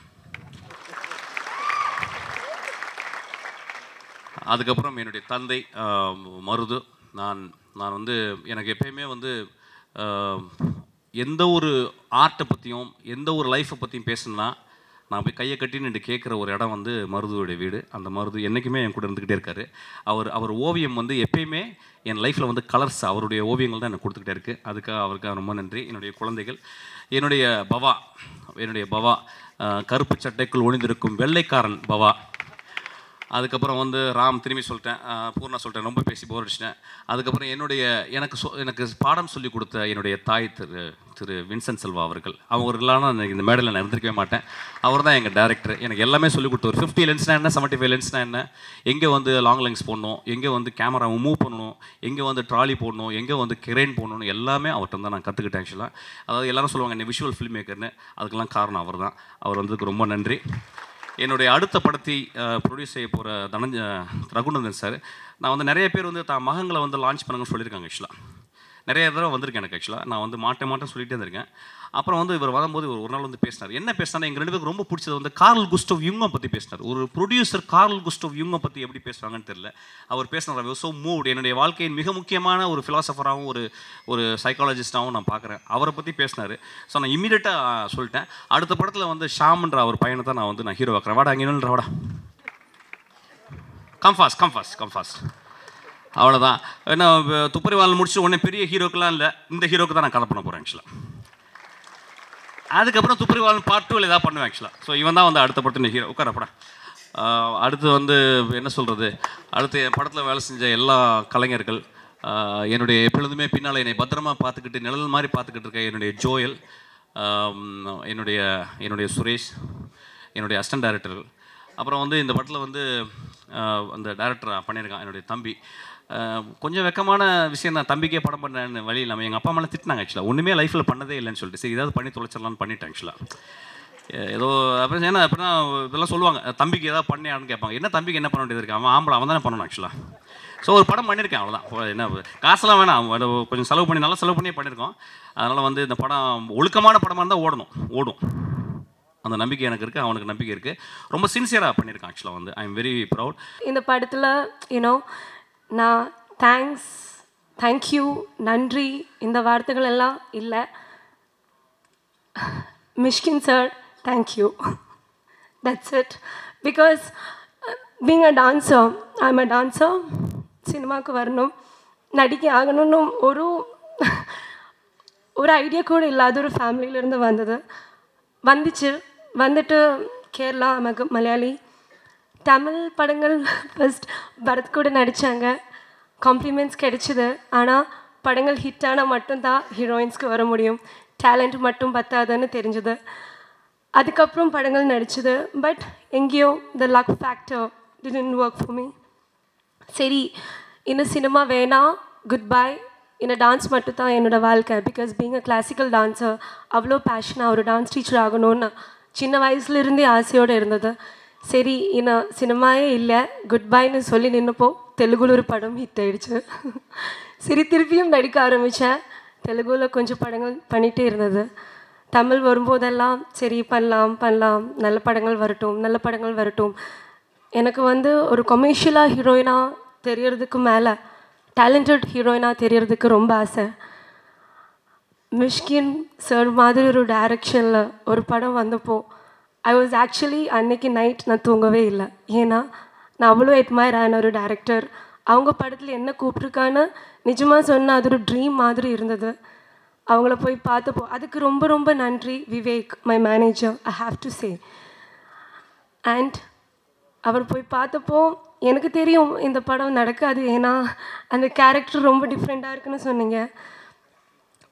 அதுக்கப்புறம் என்னுடைய தந்தை ஆஹ், மருது நான் நான் வந்து எனக்கு எப்பயுமே வந்து ஆஹ், எந்த ஒரு ஆர்ட்டை பற்றியும் எந்த ஒரு லைஃப்பை பற்றியும் பேசணும்னா நான் போய் கையை கட்டி நின்று கேட்குற ஒரு இடம் வந்து மருதுவோடைய வீடு அந்த மருது என்றைக்குமே என் கூட இருந்துக்கிட்டே இருக்காரு அவர் அவர் ஓவியம் வந்து எப்பயுமே என் லைஃப்பில் வந்து கலர்ஸ் அவருடைய ஓவியங்கள் தான் எனக்கு கொடுத்துக்கிட்டே இருக்குது அதுக்காக அவருக்காக ரொம்ப நன்றி என்னுடைய குழந்தைகள் என்னுடைய பவா என்னுடைய பவா ஆஹ், கருப்பு சட்டைக்குள் ஒளிந்திருக்கும் வெள்ளைக்காரன் பவா அதுக்கப்புறம் வந்து ராம் திரும்பி சொல்லிட்டேன் ஆஹ் பூர்ணா சொல்லிட்டேன் ரொம்ப பேசி போர் அடிச்சிட்டேன் அதுக்கப்புறம் என்னுடைய எனக்கு சொ எனக்கு பாடம் சொல்லி கொடுத்த என்னுடைய தாய் திரு திரு வின்சென்ட் செல்வா அவர்கள் அவர்களான நான் இந்த மேடையில் நான் இருந்திருக்கவே மாட்டேன் அவர் தான் எங்கள் டேரக்டர் எனக்கு எல்லாமே சொல்லி கொடுத்தார் ஃபிஃப்டி லென்ஸ்னா என்ன செவன்ட்டி ஃபைவ் லென்ஸ்னா என்ன எங்கே வந்து லாங் லென்ஸ் போடணும் எங்கே வந்து கேமரா மூவ் பண்ணணும் எங்கே வந்து ட்ராலி போடணும் எங்கே வந்து கிரெயின் போடணும் எல்லாமே அவர்கிட்ட தான் நான் கற்றுக்கிட்டேன் ஆக்சுவலாக அதாவது எல்லாரும் சொல்லுவாங்க என்ன விஷுவல் ஃபில்ம் மேக்கர்னு அதுக்கெல்லாம் காரணம் அவர் தான் அவர் வந்ததுக்கு ரொம்ப நன்றி என்னுடைய அடுத்த படத்தை ப்ரொடியூஸ் செய்ய போகிற தனஞ்ச ரகுநந்தன் சார் நான் வந்து நிறைய பேர் வந்து தான் மகங்களை வந்து லான்ச் பண்ணுங்கன்னு சொல்லியிருக்காங்க ஆக்சுவலாக நிறைய தடவை வந்திருக்கேன் எனக்கு ஆக்சுவலாக நான் வந்து மாட்டேன் மாட்டேன் சொல்லிட்டே இருந்திருக்கேன் அப்புறம் வந்து இவர் வரும்போது இவர் ஒரு நாள் வந்து பேசினார் என்ன பேசினார் எங்கள் ரெண்டு பேருக்கு ரொம்ப பிடிச்சது வந்து கார்ல் குஸ்டோவ் யுங்கை பற்றி பேசினார் ஒரு ப்ரொடியூசர் கார்ல் குஸ்டோவ் யுங்கை பற்றி எப்படி பேசுவாங்கன்னு தெரியல அவர் பேசினார் ஸோ மூட் என்னுடைய வாழ்க்கையின் மிக முக்கியமான ஒரு ஃபிலாசபராகவும் ஒரு ஒரு சைக்காலஜிஸ்டாகவும் நான் பார்க்குறேன் அவரை பற்றி பேசினார் ஸோ நான் இமீடியட்டாக சொல்லிட்டேன் அடுத்த படத்தில் வந்து ஷாம்ன்ற அவர் பையனை தான் நான் வந்து நான் ஹீரோ ஆக்குறேன் வாடா அங்கே வாடா come fast come fast come fast அவ்வளோதான் என்ன வ- துப்பறிவாள் முடிச்சு உடனே பெரிய ஹீரோக்கெலாம் இல்லை இந்த ஹீரோக்கு தான் நான் கதை பண்ண போகிறேன் ஆக்சுவலாக அதுக்கப்புறம் துப்பறிவாள் பார்ட் டூவில் ஏதாவது பண்ணுவேன் ஆக்சுவலாக ஸோ இவன் தான் வந்து அடுத்த படத்தின் ஹீரோ உட்காரப்படா அடுத்து வந்து என்ன சொல்கிறது அடுத்து என் படத்தில் வேலை செஞ்ச எல்லா கலைஞர்கள் ஆஹ் என்னுடைய எப்பொழுதுமே பின்னால் என்னை பத்திரமா பார்த்துக்கிட்டு நிழல் மாதிரி பார்த்துக்கிட்டு இருக்க என்னுடைய ஜோயல் ஆம், என்னுடைய என்னுடைய சுரேஷ் என்னுடைய அசிஸ்டன்ட் டைரக்டர்கள் அப்புறம் வந்து இந்த படத்தில் வந்து ஆஹ், அந்த டேரக்டர் பண்ணியிருக்கான் என்னுடைய தம்பி ஆஹ், கொஞ்சம் வெக்கமான விஷயம் தான் தம்பிக்கே படம் பண்ணேன்னு வழி இல்லாமல் எங்கள் அப்பா அம்மாலாம் திட்டினாங்க ஆக்சுவலாக ஒன்றுமே லைஃப்பில் பண்ணதே இல்லைன்னு சொல்லிட்டு சரி ஏதாவது பண்ணி தொலைச்சிடலாம்னு பண்ணிட்டேன் ஆக்சுவலாக ஏதோ அப்புறம் ஏன்னா அப்படின்னா இதெல்லாம் சொல்லுவாங்க தம்பிக்கு ஏதாவது பண்ணியான்னு கேட்பாங்க என்ன தம்பிக்கு என்ன பண்ண வேண்டியது இருக்கு அவன் ஆம்பளை அவன் தானே பண்ணணும் ஆக்சுவலாக ஸோ ஒரு படம் பண்ணியிருக்கேன் அவ்வளோதான் இப்போ என்ன காசெல்லாம் வேணாம் அது கொஞ்சம் செலவு பண்ணி நல்லா செலவு பண்ணியே பண்ணியிருக்கோம் அதனால் வந்து இந்த படம் ஒழுக்கமான படமாக இருந்தால் ஓடணும் ஓடும் அந்த நம்பிக்கை எனக்கு இருக்குது அவனுக்கு நம்பிக்கை இருக்குது ரொம்ப சின்சியராக பண்ணியிருக்கான் ஆக்சுவலாக வந்து ஐ எம் வெரி ப்ரவுட் இந்த படத்தில் யூனோ நான் தேங்க்ஸ் தேங்க்யூ நன்றி இந்த வார்த்தைகள் எல்லாம் இல்லை Mysskin sir thank you that's it because being a dancer I am a dancer சினிமாவுக்கு வரணும் நடிக்க ஆகணும்னு ஒரு ஒரு ஐடியா கூட இல்லாத ஒரு ஃபேமிலியிலேருந்து வந்தது வந்துச்சு வந்துட்டு கேரளா மக மலையாளி தமிழ் படங்கள் ஃபஸ்ட் பரத் கூட நடித்தாங்க காம்ப்ளிமெண்ட்ஸ் கிடைச்சிது ஆனால் படங்கள் ஹிட் ஆனால் மட்டும்தான் ஹீரோயின்ஸ்க்கு வர முடியும் டேலண்ட் மட்டும் பத்தாதுன்னு தெரிஞ்சுது அதுக்கப்புறம் படங்கள் நடிச்சது பட் எங்கேயோ the luck factor didn't work for me சரி இந்த சினிமா வேணாம் குட் பை இந்த டான்ஸ் மட்டும் தான் என்னோட வாழ்க்கை because being a classical dancer அவ்வளோ பேஷனாக ஒரு டான்ஸ் டீச்சர் ஆகணும்னு சின்ன வயசுலேருந்தே ஆசையோடு இருந்தது சரி இன்னும் சினிமாவே இல்லை குட் பைன்னு சொல்லி நின்னப்போ தெலுங்குல ஒரு படம் ஹிட் ஆயிடுச்சு சரி திருப்பியும் நடிக்க ஆரம்பித்தேன் தெலுங்குல கொஞ்சம் படங்கள் பண்ணிகிட்டே இருந்தது தமிழ் வரும்போதெல்லாம் சரி பண்ணலாம் பண்ணலாம் நல்ல படங்கள் வரட்டும் நல்ல படங்கள் வரட்டும் எனக்கு வந்து ஒரு கொமர்ஷியலாக ஹீரோயினாக தெரியறதுக்கு மேலே டேலண்டட் ஹீரோயினாக தெரியறதுக்கு ரொம்ப ஆசை மிஷ்கின் சார் மாதிரி ஒரு டைரக்ஷனில் ஒரு படம் வந்தப்போ ஐ வாஸ் ஆக்சுவலி அன்னைக்கு நைட் நான் தூங்கவே இல்லை ஏன்னா நான் அவ்வளோ எட்மயர் ஆன ஒரு டேரக்டர் அவங்க படத்தில் என்ன கூப்பிட்ருக்கான்னு நிஜமாக சொன்னால் அது ஒரு ட்ரீம் மாதிரி இருந்தது அவங்கள போய் பார்த்தப்போ அதுக்கு ரொம்ப ரொம்ப நன்றி Vivek my manager I have to say and அவர் போய் பார்த்தப்போ எனக்கு தெரியும் இந்த படம் நடக்காது ஏன்னா அந்த கேரக்டர் ரொம்ப டிஃப்ரெண்ட்டாக இருக்குன்னு சொன்னீங்க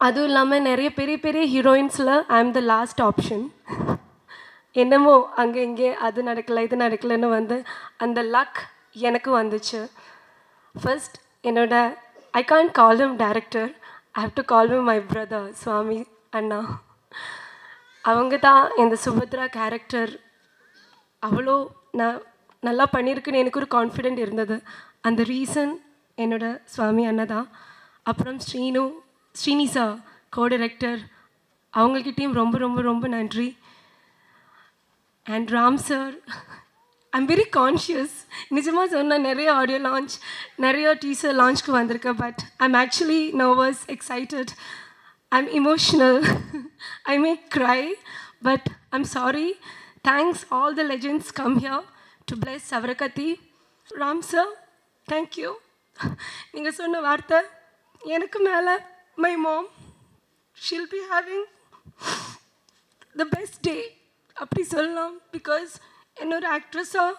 அதுவும் இல்லாமல் நிறைய பெரிய பெரிய ஹீரோயின்ஸில் I am the last option என்னமோ அங்கே இங்கே அது நடக்கல இது நடக்கலைன்னு வந்து அந்த லக் எனக்கு வந்துச்சு ஃபர்ஸ்ட் என்னோட I can't call him director I have to call him my brother Swami அண்ணா அவங்க தான் இந்த சுபத்ரா கேரக்டர் அவ்வளோ நான் நல்லா பண்ணியிருக்குன்னு எனக்கு ஒரு கான்ஃபிடென்ட் இருந்தது அந்த ரீசன் என்னோட சுவாமி அண்ணா தான் அப்புறம் Srinu Srini sir co director அவங்கக்கிட்டேயும் ரொம்ப ரொம்ப ரொம்ப நன்றி and Ram sir I'm very conscious நிஜமாக சொன்னால் நிறைய ஆடியோ லான்ச் நிறைய டீசர் லான்ச்க்கு வந்திருக்கேன் but I'm actually nervous excited I'm emotional I may cry but I'm sorry thanks all the legends come here to bless Savarakathi Ram sir thank you நீங்கள் சொன்ன வார்த்தை எனக்கு மேலே my mom she'll be having the best day அப்படி சொல்லலாம் because என்னொரு ஆக்ட்ரஸாக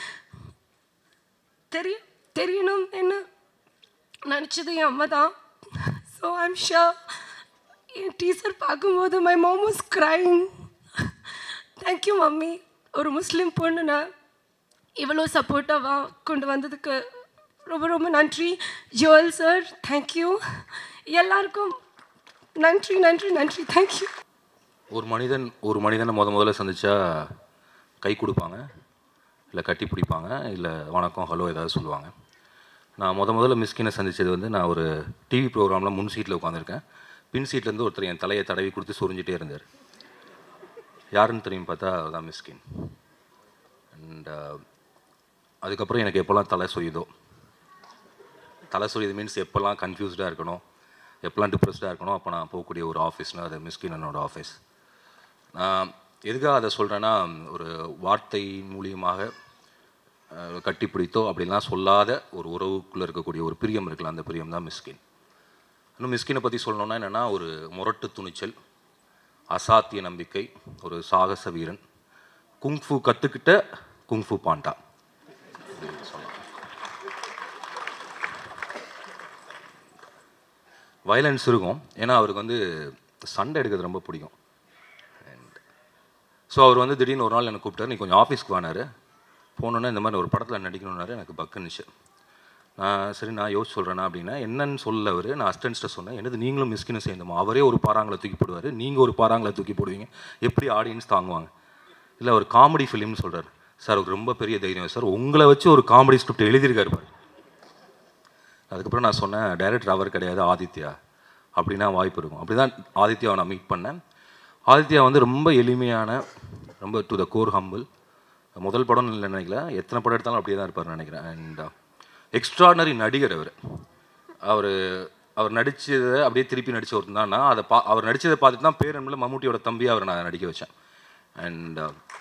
தெரிய தெரியணும் என்ன நினச்சது என் அம்மா தான் ஸோ ஐம் ஷியர் என் டீச்சர் பார்க்கும்போது my mom was crying thank you mummy ஒரு முஸ்லீம் பொண்ணுனை இவ்வளோ சப்போர்ட்டாக கொண்டு வந்ததுக்கு ரொம்ப ரொம்ப நன்றி ஜுவல் சார் தேங்க்யூ எல்லாருக்கும் நன்றி நன்றி நன்றி தேங்க்யூ ஒரு மனிதன் ஒரு மனிதனை முத முதல்ல சந்திச்சா கை கொடுப்பாங்க இல்லை கட்டி பிடிப்பாங்க இல்லை வணக்கம் ஹலோ ஏதாவது சொல்லுவாங்க நான் முத முதல்ல மிஸ்கினை சந்திச்சது வந்து நான் ஒரு டிவி ப்ரோக்ராமில் முன் சீட்டில் உட்காந்துருக்கேன் பின் சீட்லேருந்து ஒருத்தர் என் தலையை தடவி கொடுத்து சொரிஞ்சிட்டே இருந்தார் யாருன்னு தெரியும் பார்த்தா அதுதான் மிஸ்கின் அண்ட் அதுக்கப்புறம் எனக்கு எப்போல்லாம் தலை சொய்யுதோ தலை சொய்யுது மீன்ஸ் எப்போல்லாம் கன்ஃபியூஸ்டாக இருக்கணும் எப்போல்லாம் டிப்ரெஸ்டாக இருக்கணும் அப்போ நான் போகக்கூடிய ஒரு ஆஃபீஸ்னால் அது மிஸ்கின் என்னோட ஆஃபீஸ் நான் எதுக்காக அதை சொல்கிறேன்னா ஒரு வார்த்தை மூலியமாக அஹ், கட்டிப்பிடித்தோ அப்படிலாம் சொல்லாத ஒரு உறவுக்குள்ளே இருக்கக்கூடிய ஒரு பிரியம் இருக்குல்ல அந்த பிரியம் தான் மிஸ்கின் இன்னும் மிஸ்கினை பற்றி சொல்லணும்னா என்னென்னா ஒரு முரட்டு துணிச்சல் அசாத்திய நம்பிக்கை ஒரு சாகச வீரன் குங்ஃபு கற்றுக்கிட்ட குங்ஃபு பாண்டா அப்படின்னு சொல்லலாம் வயலன்ஸ் இருக்கும் ஏன்னா அவருக்கு வந்து சண்டை எடுக்கிறது ரொம்ப பிடிக்கும் ஸோ அவர் வந்து திடீர்னு ஒரு நாள் எனக்கு கூப்பிட்டாரு நீ கொஞ்சம் ஆஃபீஸ்க்கு வானாரு போனோன்னே இந்த மாதிரி ஒரு படத்தில் நடிக்கணும்னாரு எனக்கு பக்குன்னுச்சு நான் சரி நான் யோசிச்சு சொல்கிறேன்னா அப்படின்னா என்னன்னு சொல்ல அவர் நான் அஸ்டன்ஸ்ட்டை சொன்னேன் என்னது நீங்களும் மிஸ்கின்னு சேர்ந்தோமா அவரே ஒரு பாறாங்களை தூக்கி போடுவார் நீங்கள் ஒரு பாறாங்களை தூக்கி போடுவீங்க எப்படி ஆடியன்ஸ் தாங்குவாங்க இல்லை அவர் காமெடி ஃபிலிம்னு சொல்கிறார் சார் அவருக்கு ரொம்ப பெரிய தைரியம் சார் உங்களை வச்சு ஒரு காமெடி ஸ்கிரிப்ட் எழுதியிருக்காரு பாரு அதுக்கப்புறம் நான் சொன்னேன் டைரக்டர் அவர் கிடையாது ஆதித்யா அப்படின்னா வாய்ப்பு இருக்கும் அப்படி தான் ஆதித்யாவை நான் மீட் பண்ணேன் ஆதித்யா வந்து ரொம்ப எளிமையான ரொம்ப டு த கோர் ஹம்பிள் முதல் படம் இல்லை நினைக்கல எத்தனை படம் எடுத்தாலும் அப்படியே தான் இருப்பார் நினைக்கிறேன் அண்ட் எக்ஸ்ட்ராடனரி நடிகர் அவர் அவர் அவர் நடிச்சதை அப்படியே திருப்பி நடிச்ச ஒருத்தன் தான் நான் அதை பா அவர் நடிச்சதை பார்த்துட்டு தான் பேரன்பில் மம்முட்டியோட தம்பி அவரை நான் நடிக்க வச்சேன் அண்ட்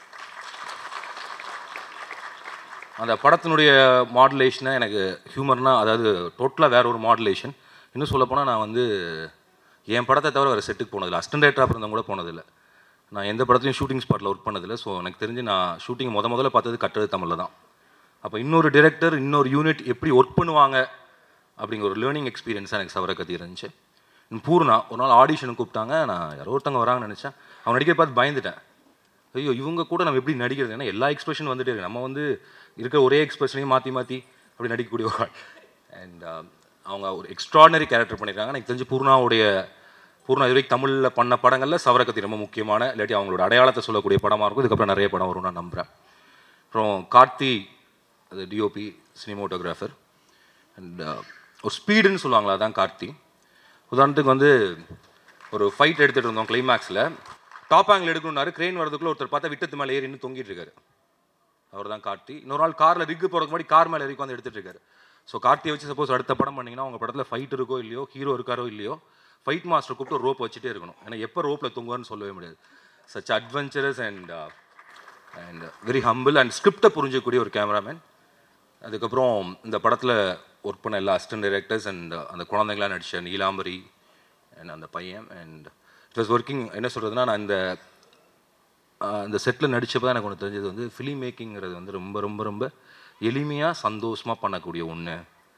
அந்த படத்தினுடைய மாடுலேஷனை எனக்கு ஹியூமர்னா அதாவது டோட்டலாக வேற ஒரு மாடுலேஷன் இன்னும் சொல்லப்போனால் நான் வந்து என் படத்தை தவிர வேறு செட்டுக்கு போனதில்லை அசிஸ்டன்ட் டேரக்டராக இருந்தவங்க கூட போனதில்லை நான் எந்த படத்துலையும் ஷூட்டிங் ஸ்பாட்டில் ஒர்க் பண்ணதில்லை ஸோ எனக்கு தெரிஞ்சு நான் ஷூட்டிங் முத முதல்ல பார்த்தது கட்டது தமிழில் தான் அப்போ இன்னொரு டிரெக்டர் இன்னொரு யூனிட் எப்படி ஒர்க் பண்ணுவாங்க அப்படிங்கிற ஒரு லேர்னிங் எக்ஸ்பீரியன்ஸாக எனக்கு சவர கத்தி இருந்துச்சு இன்னும் பூர்ணா ஒரு நாள் ஆடிஷனுக்கு கூப்பிட்டாங்க நான் யாரோ ஒருத்தவங்க வராங்கன்னு நினச்சேன் அவன் நடிக்க பார்த்து பயந்துட்டேன் ஐயோ இவங்க கூட நம்ம எப்படி நடிக்கிறது ஏன்னா எல்லா எக்ஸ்பிரஷன் வந்துட்டே இருக்கு நம்ம வந்து இருக்கிற ஒரே எக்ஸ்பிரஷனையும் மாற்றி மாற்றி அப்படி நடிக்கக்கூடிய ஒரு ஆள் அண்ட் அவங்க ஒரு எக்ஸ்ட்ராடனரி கேரக்டர் பண்ணியிருக்காங்க எனக்கு தெரிஞ்சு பூர்ணாவுடைய பூர்ணா இது வரைக்கும் தமிழில் பண்ண படங்களில் சவரக்கத்தி ரொம்ப முக்கியமான இல்லாட்டி அவங்களோட அடையாளத்தை சொல்லக்கூடிய படமாக இருக்கும் இதுக்கப்புறம் நிறைய படம் வரும்னு நான் நம்புகிறேன் அப்புறம் கார்த்தி அது டிஓபி சினிமோட்டோகிராஃபர் அண்ட் ஒரு ஸ்பீடுன்னு சொல்லுவாங்களா அதான் கார்த்தி உதாரணத்துக்கு வந்து ஒரு ஃபைட் எடுத்துகிட்டு இருந்தோம் கிளைமேக்ஸில் டாப் ஆங்கிள் எடுக்கணும்னாரு கிரெயின் வரதுக்குள்ள ஒருத்தர் பார்த்தா விட்டத்து மேலே ஏறி இன்னும் தொங்கிட்டு இருக்காரு அவர் தான் கார்த்தி இன்னொரு நாள் காரில் ரிக்கு போகிறதுக்கு முன்னாடி கார் மேலே ஏறி வந்து எடுத்துட்டு இருக்காரு ஸோ கார்த்தியை வச்சு சப்போஸ் அடுத்த படம் பண்ணீங்கன்னா உங்கள் படத்தில் ஃபைட் இருக்கோ இல்லையோ ஹீரோ இருக்காரோ இல்லையோ ஃபைட் மாஸ்டர் கூப்பிட்டு ஒரு ரோப் வச்சுட்டே இருக்கணும் ஏன்னா எப்போ ரோப்பில் தொங்குவார்னு சொல்லவே முடியாது such adventurous and and very humble and ஸ்கிரிப்டை புரிஞ்சக்கூடிய ஒரு கேமராமேன் அதுக்கப்புறம் இந்த படத்தில் ஒர்க் பண்ண எல்லா அசிஸ்டன்ட் டைரக்டர்ஸ் அண்ட் அந்த குழந்தைங்களாம் நடித்த நீலாம்பரி அண்ட் அந்த பையன் அண்ட் இட் வாஸ் ஒர்க்கிங் என்ன சொல்கிறதுனா நான் இந்த ஆஹ், இந்த செட்டில் நடிச்சப்போ தான் எனக்கு ஒன்று தெரிஞ்சது வந்து ஃபிலிம் மேக்கிங்கிறது வந்து ரொம்ப ரொம்ப ரொம்ப எளிமையாக சந்தோஷமாக பண்ணக்கூடிய ஒன்று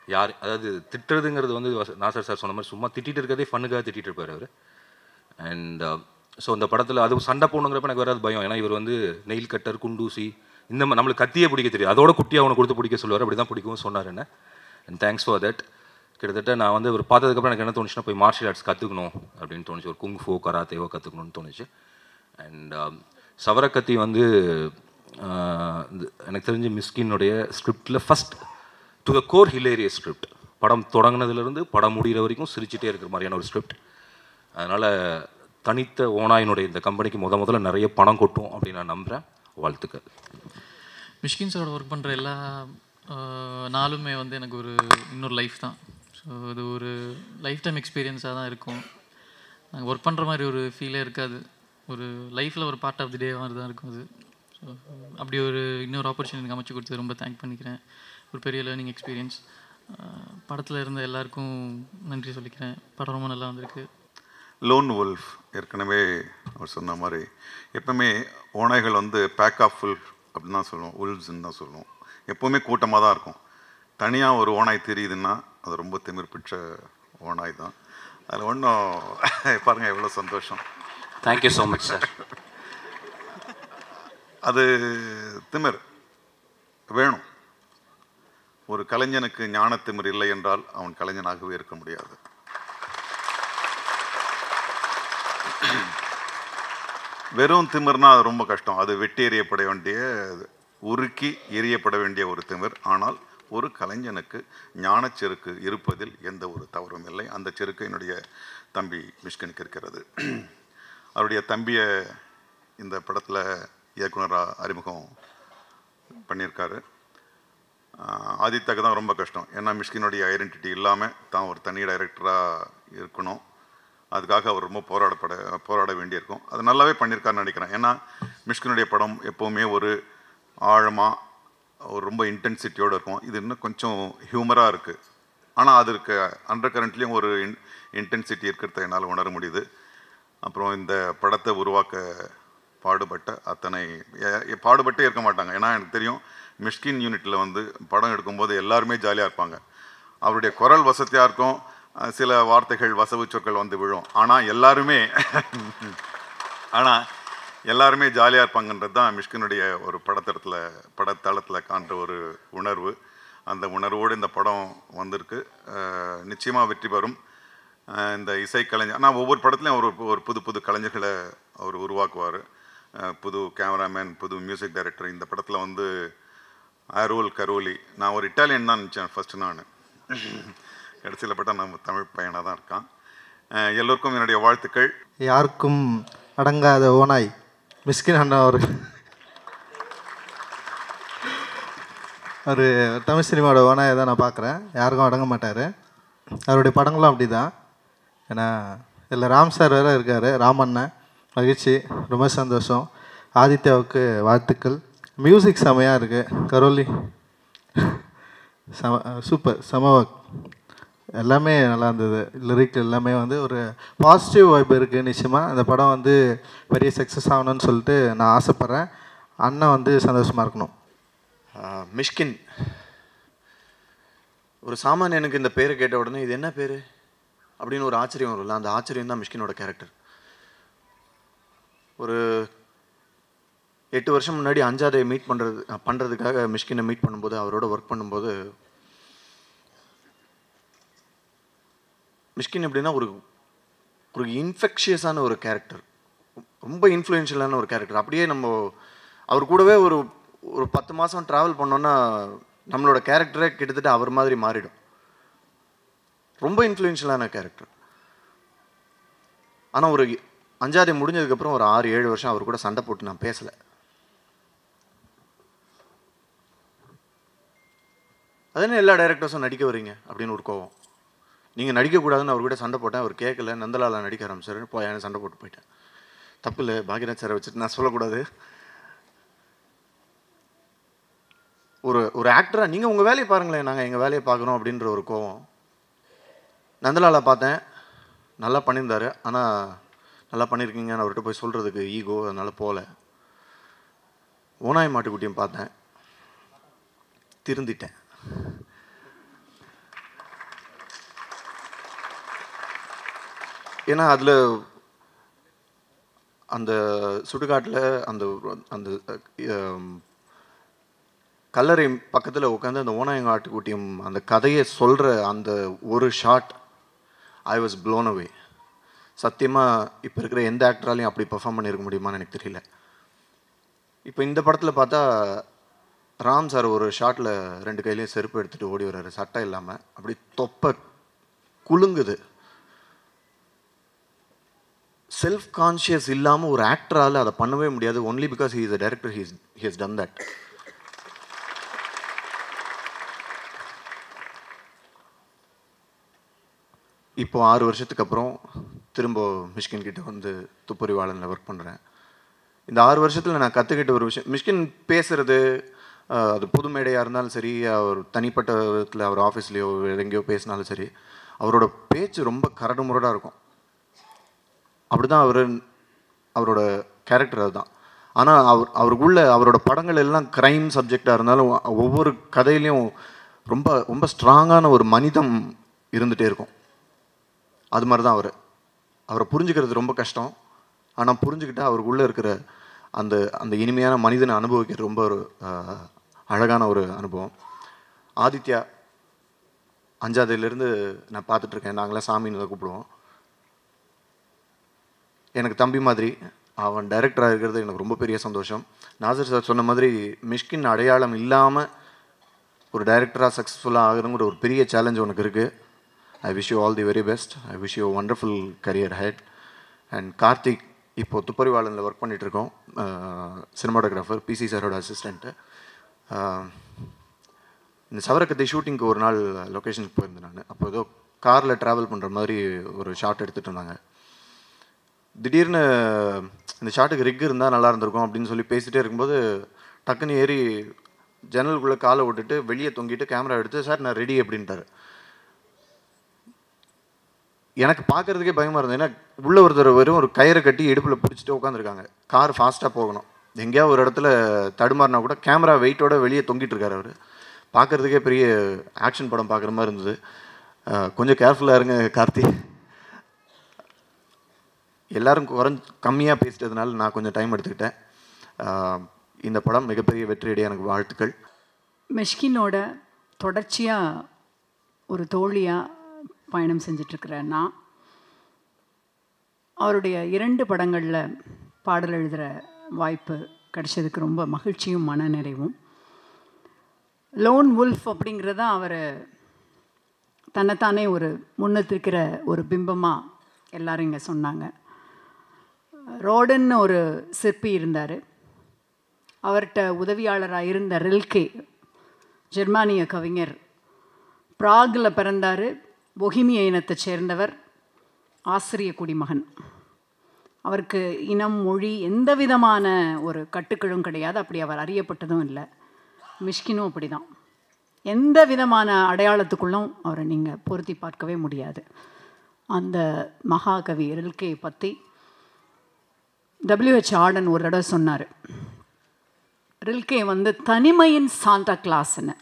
யார் அதாவது திட்டுறதுங்கிறது வந்து வச- நாசர் சார் சொன்ன மாதிரி சும்மா திட்டிட்டு இருக்கிறதே ஃபண்ணுக்காக திட்டிட்டு இருப்பார் அவர் அண்ட் ஸோ இந்த படத்தில் அது சண்டை போடணுங்கிறப்ப எனக்கு வராது பயம் ஏன்னா இவர் வந்து நெயில் கட்டர் குண்டூசி இந்த மாதிரி நம்மளுக்கு கத்தியே பிடிக்க தெரியும் அதோட குட்டியை அவனை கொடுத்து பிடிக்க சொல்லுவார் அப்படி தான் பிடிக்கும் சொன்னார் என்ன அண்ட் தேங்க்ஸ் ஃபார் தட் கிட்டத்தட்ட நான் வந்து இவர் பார்த்ததுக்கப்புறம் எனக்கு என்ன தோணுச்சுன்னா போய் மார்ஷியல் ஆர்ட்ஸ் கற்றுக்கணும் அப்படின்னு தோணுச்சு ஒரு குங்ஃபோ கராத்தேவோ கற்றுக்கணும்னு தோணுச்சு அண்ட் சவரக்கத்தி வந்து ஆஹ், இந்த- எனக்கு தெரிஞ்ச மிஸ்கினுடைய ஸ்கிரிப்டில் first to the core hilarious script படம் தொடங்குனதுலேருந்து படம் முடிகிற வரைக்கும் சிரிச்சிட்டே இருக்கிற மாதிரியான ஒரு ஸ்கிரிப்ட் அதனால் தனித்த ஓனாயினுடைய இந்த கம்பெனிக்கு முத முதல்ல நிறைய பணம் கொட்டும் அப்படின்னு நான் நம்புகிறேன் வாழ்த்துக்கள் மிஷ்கின் சாரோட ஒர்க் பண்ணுற எல்லா ஆஹ், நாளுமே வந்து எனக்கு ஒரு இன்னொரு லைஃப் தான் ஸோ அது ஒரு லைஃப் டைம் எக்ஸ்பீரியன்ஸாக தான் இருக்கும் நாங்கள் ஒர்க் பண்ணுற மாதிரி ஒரு ஃபீலே இருக்காது ஒரு லைஃப்பில் ஒரு பார்ட் ஆஃப் தி டே மாதிரி தான் இருக்கும் அது ஸோ அப்படி ஒரு இன்னொரு ஆப்பர்ச்சுனிட்டி அமைச்சு கொடுத்து ரொம்ப தேங்க் பண்ணிக்கிறேன் ஒரு பெரிய லேர்னிங் எக்ஸ்பீரியன்ஸ் படத்தில் இருந்த எல்லாருக்கும் நன்றி சொல்லிக்கிறேன் படம் ரொம்ப நல்லா வந்திருக்கு லோன் wolf ஏற்கனவே அவர் சொன்ன மாதிரி எப்பவுமே ஓநாய்கள் வந்து பேக் ஆஃப் ஃபுல் அப்படின்னு தான் சொல்லுவோம் உல்ஸ்ன்னு தான் சொல்லுவோம் எப்போவுமே கூட்டமாக தான் இருக்கும் தனியாக ஒரு ஓநாய் தெரியுதுன்னா அது ரொம்ப திமிர் பிடிச்ச ஓநாய் தான் அதில் ஒன்றும் பாருங்கள் எவ்வளோ சந்தோஷம் தேங்க்யூ ஸோ மச் சார் அது திமிர் வேணும் ஒரு கலைஞனுக்கு ஞானத்திமிர் இல்லை என்றால் அவன் கலைஞனாகவே இருக்க முடியாது வெறும் திமிர்னா அது ரொம்ப கஷ்டம் அது வெட்டி எறியப்பட வேண்டிய உருக்கி எரியப்பட வேண்டிய ஒரு திமிர் ஆனால் ஒரு கலைஞனுக்கு ஞானச்செருக்கு இருப்பதில் எந்த ஒரு தவறும் இல்லை அந்த செருக்கு என்னுடைய தம்பி மிஷ்கனுக்கு இருக்கிறது அவருடைய தம்பியை இந்த படத்தில் இயக்குனராக அறிமுகம் பண்ணியிருக்காரு ஆஹ் ஆதித்யாக்கு தான் ரொம்ப கஷ்டம் ஏன்னா மிஷ்கினுடைய ஐடென்டிட்டி இல்லாமல் தான் ஒரு தனி டைரக்டராக இருக்கணும் அதுக்காக அவர் ரொம்ப போராடப்பட போராட வேண்டியிருக்கும் அது நல்லாவே பண்ணியிருக்காருன்னு நினைக்கிறேன் ஏன்னா மிஷ்கினுடைய படம் எப்போவுமே ஒரு ஆழமாக ஒரு ரொம்ப இன்டென்சிட்டியோடு இருக்கும் இது இன்னும் கொஞ்சம் ஹியூமராக இருக்குது ஆனால் அது இருக்க அண்டர் கரண்ட்லேயும் ஒரு இன் இன்டென்சிட்டி இருக்கிறத என்னால் உணர முடியுது அப்புறம் இந்த படத்தை உருவாக்க பாடுபட்ட அத்தனை எ- எ- பாடுபட்டே இருக்க மாட்டாங்க ஏன்னா எனக்கு தெரியும் மிஷ்கின் யூனிட்டில் வந்து படம் எடுக்கும்போது எல்லாருமே ஜாலியாக இருப்பாங்க அவருடைய குரல் வசதியாக இருக்கும் அஹ் சில வார்த்தைகள் வசவு சொற்கள் வந்து விழும் ஆனால் எல்லாருமே ஆனால் எல்லாருமே ஜாலியாக இருப்பாங்கன்றது தான் மிஷ்கினுடைய ஒரு படத்தளத்தில் படத்தளத்தில் காண்ற ஒரு உணர்வு அந்த உணர்வோடு இந்த படம் வந்திருக்கு நிச்சயமாக வெற்றி பெறும் அஹ் இந்த இசைக்கலைஞர் ஆனால் ஒவ்வொரு படத்துலையும் ஒரு ஒரு புது புது கலைஞர்களை அவர் உருவாக்குவார் புது கேமராமேன் புது மியூசிக் டைரக்டர் இந்த படத்தில் வந்து அரோல் கரோலி நான் ஒரு இட்டாலியன் தான் நினச்சேன் ஃபஸ்ட்டு நான் கடைசியில் பட்டா நம்ம தமிழ் பையனாக தான் இருக்கான் அஹ் எல்லோருக்கும் என்னுடைய வாழ்த்துக்கள் யாருக்கும் அடங்காத ஓனாய் மிஸ்கின் அண்ணா அவர் அவர் தமிழ் சினிமாவோட ஓனாயை தான் நான் பார்க்குறேன் யாருக்கும் அடங்க மாட்டார் அவருடைய படங்களும் அப்படி தான் ஏன்னா இதில் ராம் சார் வேறு இருக்கார் ராமண்ணன் மகிழ்ச்சி ரொம்ப சந்தோஷம் ஆதித்யாவுக்கு வாழ்த்துக்கள் மியூசிக் செமையாக இருக்குது கரோலி செம சூப்பர் செம ஒர்க் எல்லாமே நல்லா இருந்தது லிரிக் எல்லாமே வந்து ஒரு பாசிட்டிவ் வைப் இருக்குது நிச்சயமாக அந்த படம் வந்து பெரிய சக்ஸஸ் ஆகணும்னு சொல்லிட்டு நான் ஆசைப்பட்றேன் அண்ணன் வந்து சந்தோஷமாக இருக்கணும் ஆஹ், மிஷ்கின் ஒரு சாமானியனுக்கு இந்த பேரை கேட்ட உடனே இது என்ன பேர் அப்படின்னு ஒரு ஆச்சரியம் வரும்ல அந்த ஆச்சரியம் தான் மிஷ்கினோட கேரக்டர் ஒரு எட்டு வருஷம் முன்னாடி அஞ்சாதை மீட் பண்ணுறது பண்ணுறதுக்காக மிஷ்கினை மீட் பண்ணும்போது அவரோட ஒர்க் பண்ணும்போது மிஷ்கின் எப்படின்னா ஒரு ஒரு இன்ஃபெக்ஷியஸான ஒரு கேரக்டர் ரொம்ப இன்ஃப்ளூயன்ஷியலான ஒரு கேரக்டர் அப்படியே நம்ம அவர் கூடவே ஒரு ஒரு பத்து மாதம் ட்ராவல் பண்ணோன்னா நம்மளோட கேரக்டரே கிட்டத்தட்ட அவர் மாதிரி மாறிடும் ரொம்ப இன்ஃப்ளூயன்ஷியலான கேரக்டர் ஆனால் ஒரு அஞ்சாவது முடிஞ்சதுக்கப்புறம் ஒரு ஆறு ஏழு வருஷம் அவர் கூட சண்டை போட்டு நான் பேசலை அதானே எல்லா டைரக்டர்ஸும் நடிக்க வரீங்க அப்படின்னு ஒரு கோவம் நீங்கள் நடிக்கக்கூடாதுன்னு அவர் கூட சண்டை போட்டேன் அவர் கேட்கல நந்தலாலா நடிக்க ஆரம்பிச்சாரு போயான்னு சண்டை போட்டு போயிட்டேன் தப்பு இல்லை பாக்யராஜ் சாரை வச்சுட்டு நான் சொல்லக்கூடாது ஒரு ஒரு ஆக்டராக நீங்கள் உங்கள் வேலையை பாருங்களேன் நாங்கள் எங்கள் வேலையை பார்க்குறோம் அப்படின்ற ஒரு கோவம் நந்தலாலா பார்த்தேன் நல்லா பண்ணியிருந்தாரு ஆனால் நல்லா பண்ணியிருக்கீங்கன்னு அவர்கிட்ட போய் சொல்கிறதுக்கு ஈகோ அதனால் போகல ஓனாய் மாட்டுக்குட்டியும் பார்த்தேன் திருந்திட்டேன் ஏன்னா அதில் அந்த சுடுகாட்டில் அந்த அந்த அஹ், கல்லறை பக்கத்தில் உட்காந்து அந்த ஓனாயங்க ஆட்டுக்குட்டியும் அந்த கதையை சொல்கிற அந்த ஒரு shot I was blown away சத்தியமாக இப்போ இருக்கிற எந்த ஆக்டராலையும் அப்படி பெர்ஃபார்ம் பண்ணியிருக்க முடியுமான்னு எனக்கு தெரியல இப்போ இந்த படத்தில் பார்த்தா ராம் சார் ஒரு ஷாட்டில் ரெண்டு கையிலையும் செருப்பு எடுத்துகிட்டு ஓடி வர்றாரு சட்டை இல்லாமல் அப்படி தொப்பை குலுங்குது செல்ஃப் கான்ஷியஸ் இல்லாமல் ஒரு ஆக்டரால் அதை பண்ணவே முடியாது only because he is a director he's his done that இப்போ ஆறு வருஷத்துக்கு அப்புறம் திரும்ப மிஷ்கின் கிட்ட வந்து துப்புரிவாளனில் ஒர்க் பண்ணுறேன் இந்த ஆறு வருஷத்தில் நான் கற்றுக்கிட்ட ஒரு விஷயம் மிஷ்கின் பேசுறது ஆஹ், அது பொது மேடையாக இருந்தாலும் சரி அவர் தனிப்பட்ட விதத்தில் அவர் ஆஃபீஸ்லேயோ எங்கேயோ பேசினாலும் சரி அவரோட பேச்சு ரொம்ப கரடு முரடாக இருக்கும் அப்படிதான் அவர் அவரோட கேரக்டர் அதுதான் ஆனால் அவர் அவருக்குள்ள அவரோட படங்கள் எல்லாம் க்ரைம் சப்ஜெக்டாக இருந்தாலும் ஒவ்வொரு கதையிலையும் ரொம்ப ரொம்ப ஸ்ட்ராங்கான ஒரு மனிதம் இருந்துகிட்டே இருக்கும் அது மாதிரி தான் அவர் அவரை புரிஞ்சுக்கிறது ரொம்ப கஷ்டம் ஆனால் புரிஞ்சுக்கிட்டா அவருக்குள்ளே இருக்கிற அந்த அந்த இனிமையான மனிதனை அனுபவிக்கிறது ரொம்ப ஒரு ஆஹ், அழகான ஒரு அனுபவம் ஆதித்யா அஞ்சாவதுலேருந்து நான் பார்த்துட்ருக்கேன் நாங்களாம் சாமின்னு தான் கூப்பிடுவோம் எனக்கு தம்பி மாதிரி அவன் டைரக்டராக இருக்கிறது எனக்கு ரொம்ப பெரிய சந்தோஷம் நாசர் சார் சொன்ன மாதிரி மிஷ்கின் அடையாளம் இல்லாமல் ஒரு டைரக்டராக சக்ஸஸ்ஃபுல்லாக ஆகுறங்கிற ஒரு பெரிய சேலஞ்ச் உனக்கு இருக்குது I wish you all the very best I wish you wonderful career ahead and Karthik இப்போ துப்பறிவாளனில் ஒர்க் பண்ணிகிட்ருக்கோம் சினிமாட்டோகிராஃபர் பிசி சாரோட அசிஸ்டண்ட்டு இந்த சவரக்கத்தை ஷூட்டிங்க்கு ஒரு நாள் லொக்கேஷனுக்கு போயிருந்தேன் நான் அப்போ ஏதோ காரில் ட்ராவல் பண்ணுற மாதிரி ஒரு ஷாட் எடுத்துகிட்டு இருந்தாங்க திடீர்னு இந்த ஷாட்டுக்கு ரிக் இருந்தால் நல்லா இருந்திருக்கும் அப்படின்னு சொல்லி பேசிகிட்டே இருக்கும்போது டக்குன்னு ஏறி ஜன்னலுக்குள்ளே காலை விட்டுட்டு வெளியே தொங்கிட்டு கேமரா எடுத்து சார் நான் ரெடி அப்படின்ட்டாரு எனக்கு பார்க்கறதுக்கே பயமாக இருந்தது ஏன்னா உள்ள ஒருத்தர் வெறும் ஒரு கயிறை கட்டி இடுப்பில் பிடிச்சிட்டு உட்காந்துருக்காங்க கார் ஃபாஸ்ட்டாக போகணும் எங்கேயாவது ஒரு இடத்துல தடுமாறினா கூட கேமரா வெயிட்டோட வெளியே தொங்கிட்டு இருக்காரு அவர் பார்க்கறதுக்கே பெரிய ஆக்ஷன் படம் பார்க்குற மாதிரி இருந்தது அஹ் கொஞ்சம் கேர்ஃபுல்லாக இருங்க கார்த்தி எல்லாரும் குறைஞ்ச கம்மியாக பேசிட்டதுனால நான் கொஞ்சம் டைம் எடுத்துக்கிட்டேன் அஹ் இந்த படம் மிகப்பெரிய வெற்றியடைய எனக்கு வாழ்த்துக்கள் மிஷ்கினோட தொடர்ச்சியாக ஒரு தோழியாக பயணம் செஞ்சிட்ருக்கிற நான் அவருடைய இரண்டு படங்களில் பாடல் எழுதுகிற வாய்ப்பு கிடைச்சதுக்கு ரொம்ப மகிழ்ச்சியும் மனநிறைவும் லோன் வுல்ஃப் அப்படிங்கிறத அவர் தன்னைத்தானே ஒரு முன்னெத்திருக்கிற ஒரு பிம்பமாக எல்லாரும் இங்கே சொன்னாங்க ரோடன்னு ஒரு சிற்பி இருந்தார் அவர்கிட்ட உதவியாளராக இருந்த ரில்கே ஜெர்மானிய கவிஞர் பிராகில் பிறந்தார் பொஹிமிய இனத்தைச் சேர்ந்தவர் ஆசிரிய குடிமகன் அவருக்கு இனம் மொழி எந்த விதமான ஒரு கட்டுக்களும் கிடையாது அப்படி அவர் அறியப்பட்டதும் இல்லை மிஷ்கினும் அப்படி தான் எந்த விதமான அடையாளத்துக்குள்ளும் அவரை நீங்கள் பொருத்தி பார்க்கவே முடியாது அந்த மகாகவி ரில்கே பற்றி டபிள்யூஹெச் ஆர்டன் ஒரு தடவை சொன்னார் ரில்கே வந்து தனிமையின் சாண்டா கிளாஸ்ன்னு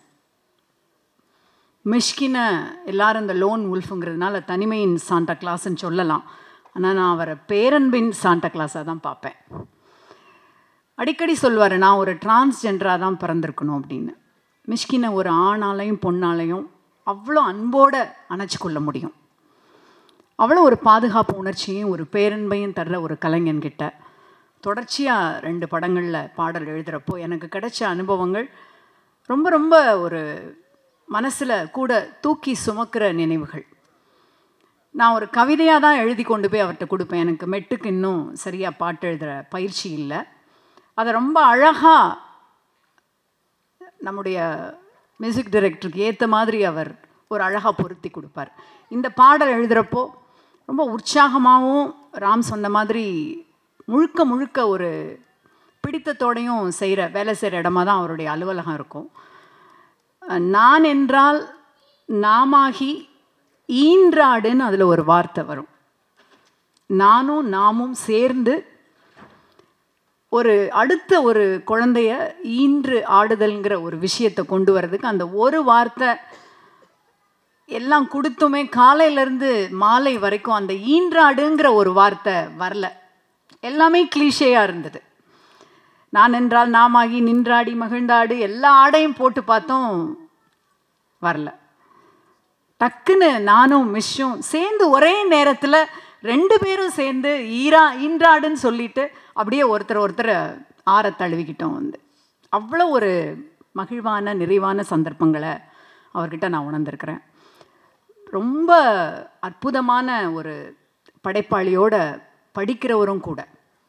மிஷ்கினை எல்லாரும் இந்த லோன் உல்ஃபுங்கிறதுனால தனிமையின் சாண்டா கிளாஸ்ன்னு சொல்லலாம் ஆனால் நான் அவரை பேரன்பின் சாண்டா கிளாஸாக தான் பார்ப்பேன் அடிக்கடி சொல்வார் நான் ஒரு டிரான்ஸ்ஜெண்டராக தான் பிறந்திருக்கணும் அப்படின்னு மிஷ்கினை ஒரு ஆணாலையும் பொண்ணாலையும் அவ்வளோ அன்போடு அணைச்சி கொள்ள முடியும் அவ்வளோ ஒரு பாதுகாப்பு உணர்ச்சியும் ஒரு பேரன்பையும் தர்ற ஒரு கலைஞன்கிட்ட தொடர்ச்சியாக ரெண்டு படங்களில் பாடல் எழுதுகிறப்போ எனக்கு கிடைச்ச அனுபவங்கள் ரொம்ப ரொம்ப ஒரு மனசில் கூட தூக்கி சுமக்கிற நினைவுகள் நான் ஒரு கவிதையாக தான் எழுதி கொண்டு போய் அவர்கிட்ட கொடுப்பேன் எனக்கு மெட்டுக்கு இன்னும் சரியாக பாட்டு எழுதுகிற பயிற்சி இல்லை அதை ரொம்ப அழகாக நம்முடைய மியூசிக் டைரக்டருக்கு ஏற்ற மாதிரி அவர் ஒரு அழகாக பொருத்தி கொடுப்பார் இந்த பாடல் எழுதுகிறப்போ ரொம்ப உற்சாகமாகவும் ராம் சொன்ன மாதிரி முழுக்க முழுக்க ஒரு பிடித்தத்தோடையும் செய்கிற வேலை செய்கிற இடமா தான் அவருடைய அலுவலகம் இருக்கும் நான் என்றால் நாமாகி ஈன்றாடுன்னு அதில் ஒரு வார்த்தை வரும் நானும் நாமும் சேர்ந்து ஒரு அடுத்த ஒரு குழந்தைய ஈன்று ஆடுதல்ங்கிற ஒரு விஷயத்தை கொண்டு வர்றதுக்கு அந்த ஒரு வார்த்தை எல்லாம் கொடுத்துமே காலையிலேருந்து மாலை வரைக்கும் அந்த ஈன்றாடுங்கிற ஒரு வார்த்தை வரல எல்லாமே கிளீஷேயாக இருந்தது நான் என்றால் நாமாகி நின்றாடி மகிழ்ந்தாடு எல்லா ஆடையும் போட்டு பார்த்தோம் வரல டக்குன்னு நானும் மிஷ்ஷும் சேர்ந்து ஒரே நேரத்தில் ரெண்டு பேரும் சேர்ந்து ஈரா ஈன்றாடுன்னு சொல்லிட்டு அப்படியே ஒருத்தர் ஒருத்தர் ஆற தழுவிக்கிட்டோம் வந்து அவ்வளோ ஒரு மகிழ்வான நிறைவான சந்தர்ப்பங்களை அவர்கிட்ட நான் உணர்ந்திருக்கிறேன் ரொம்ப அற்புதமான ஒரு படைப்பாளியோட படிக்கிறவரும் கூட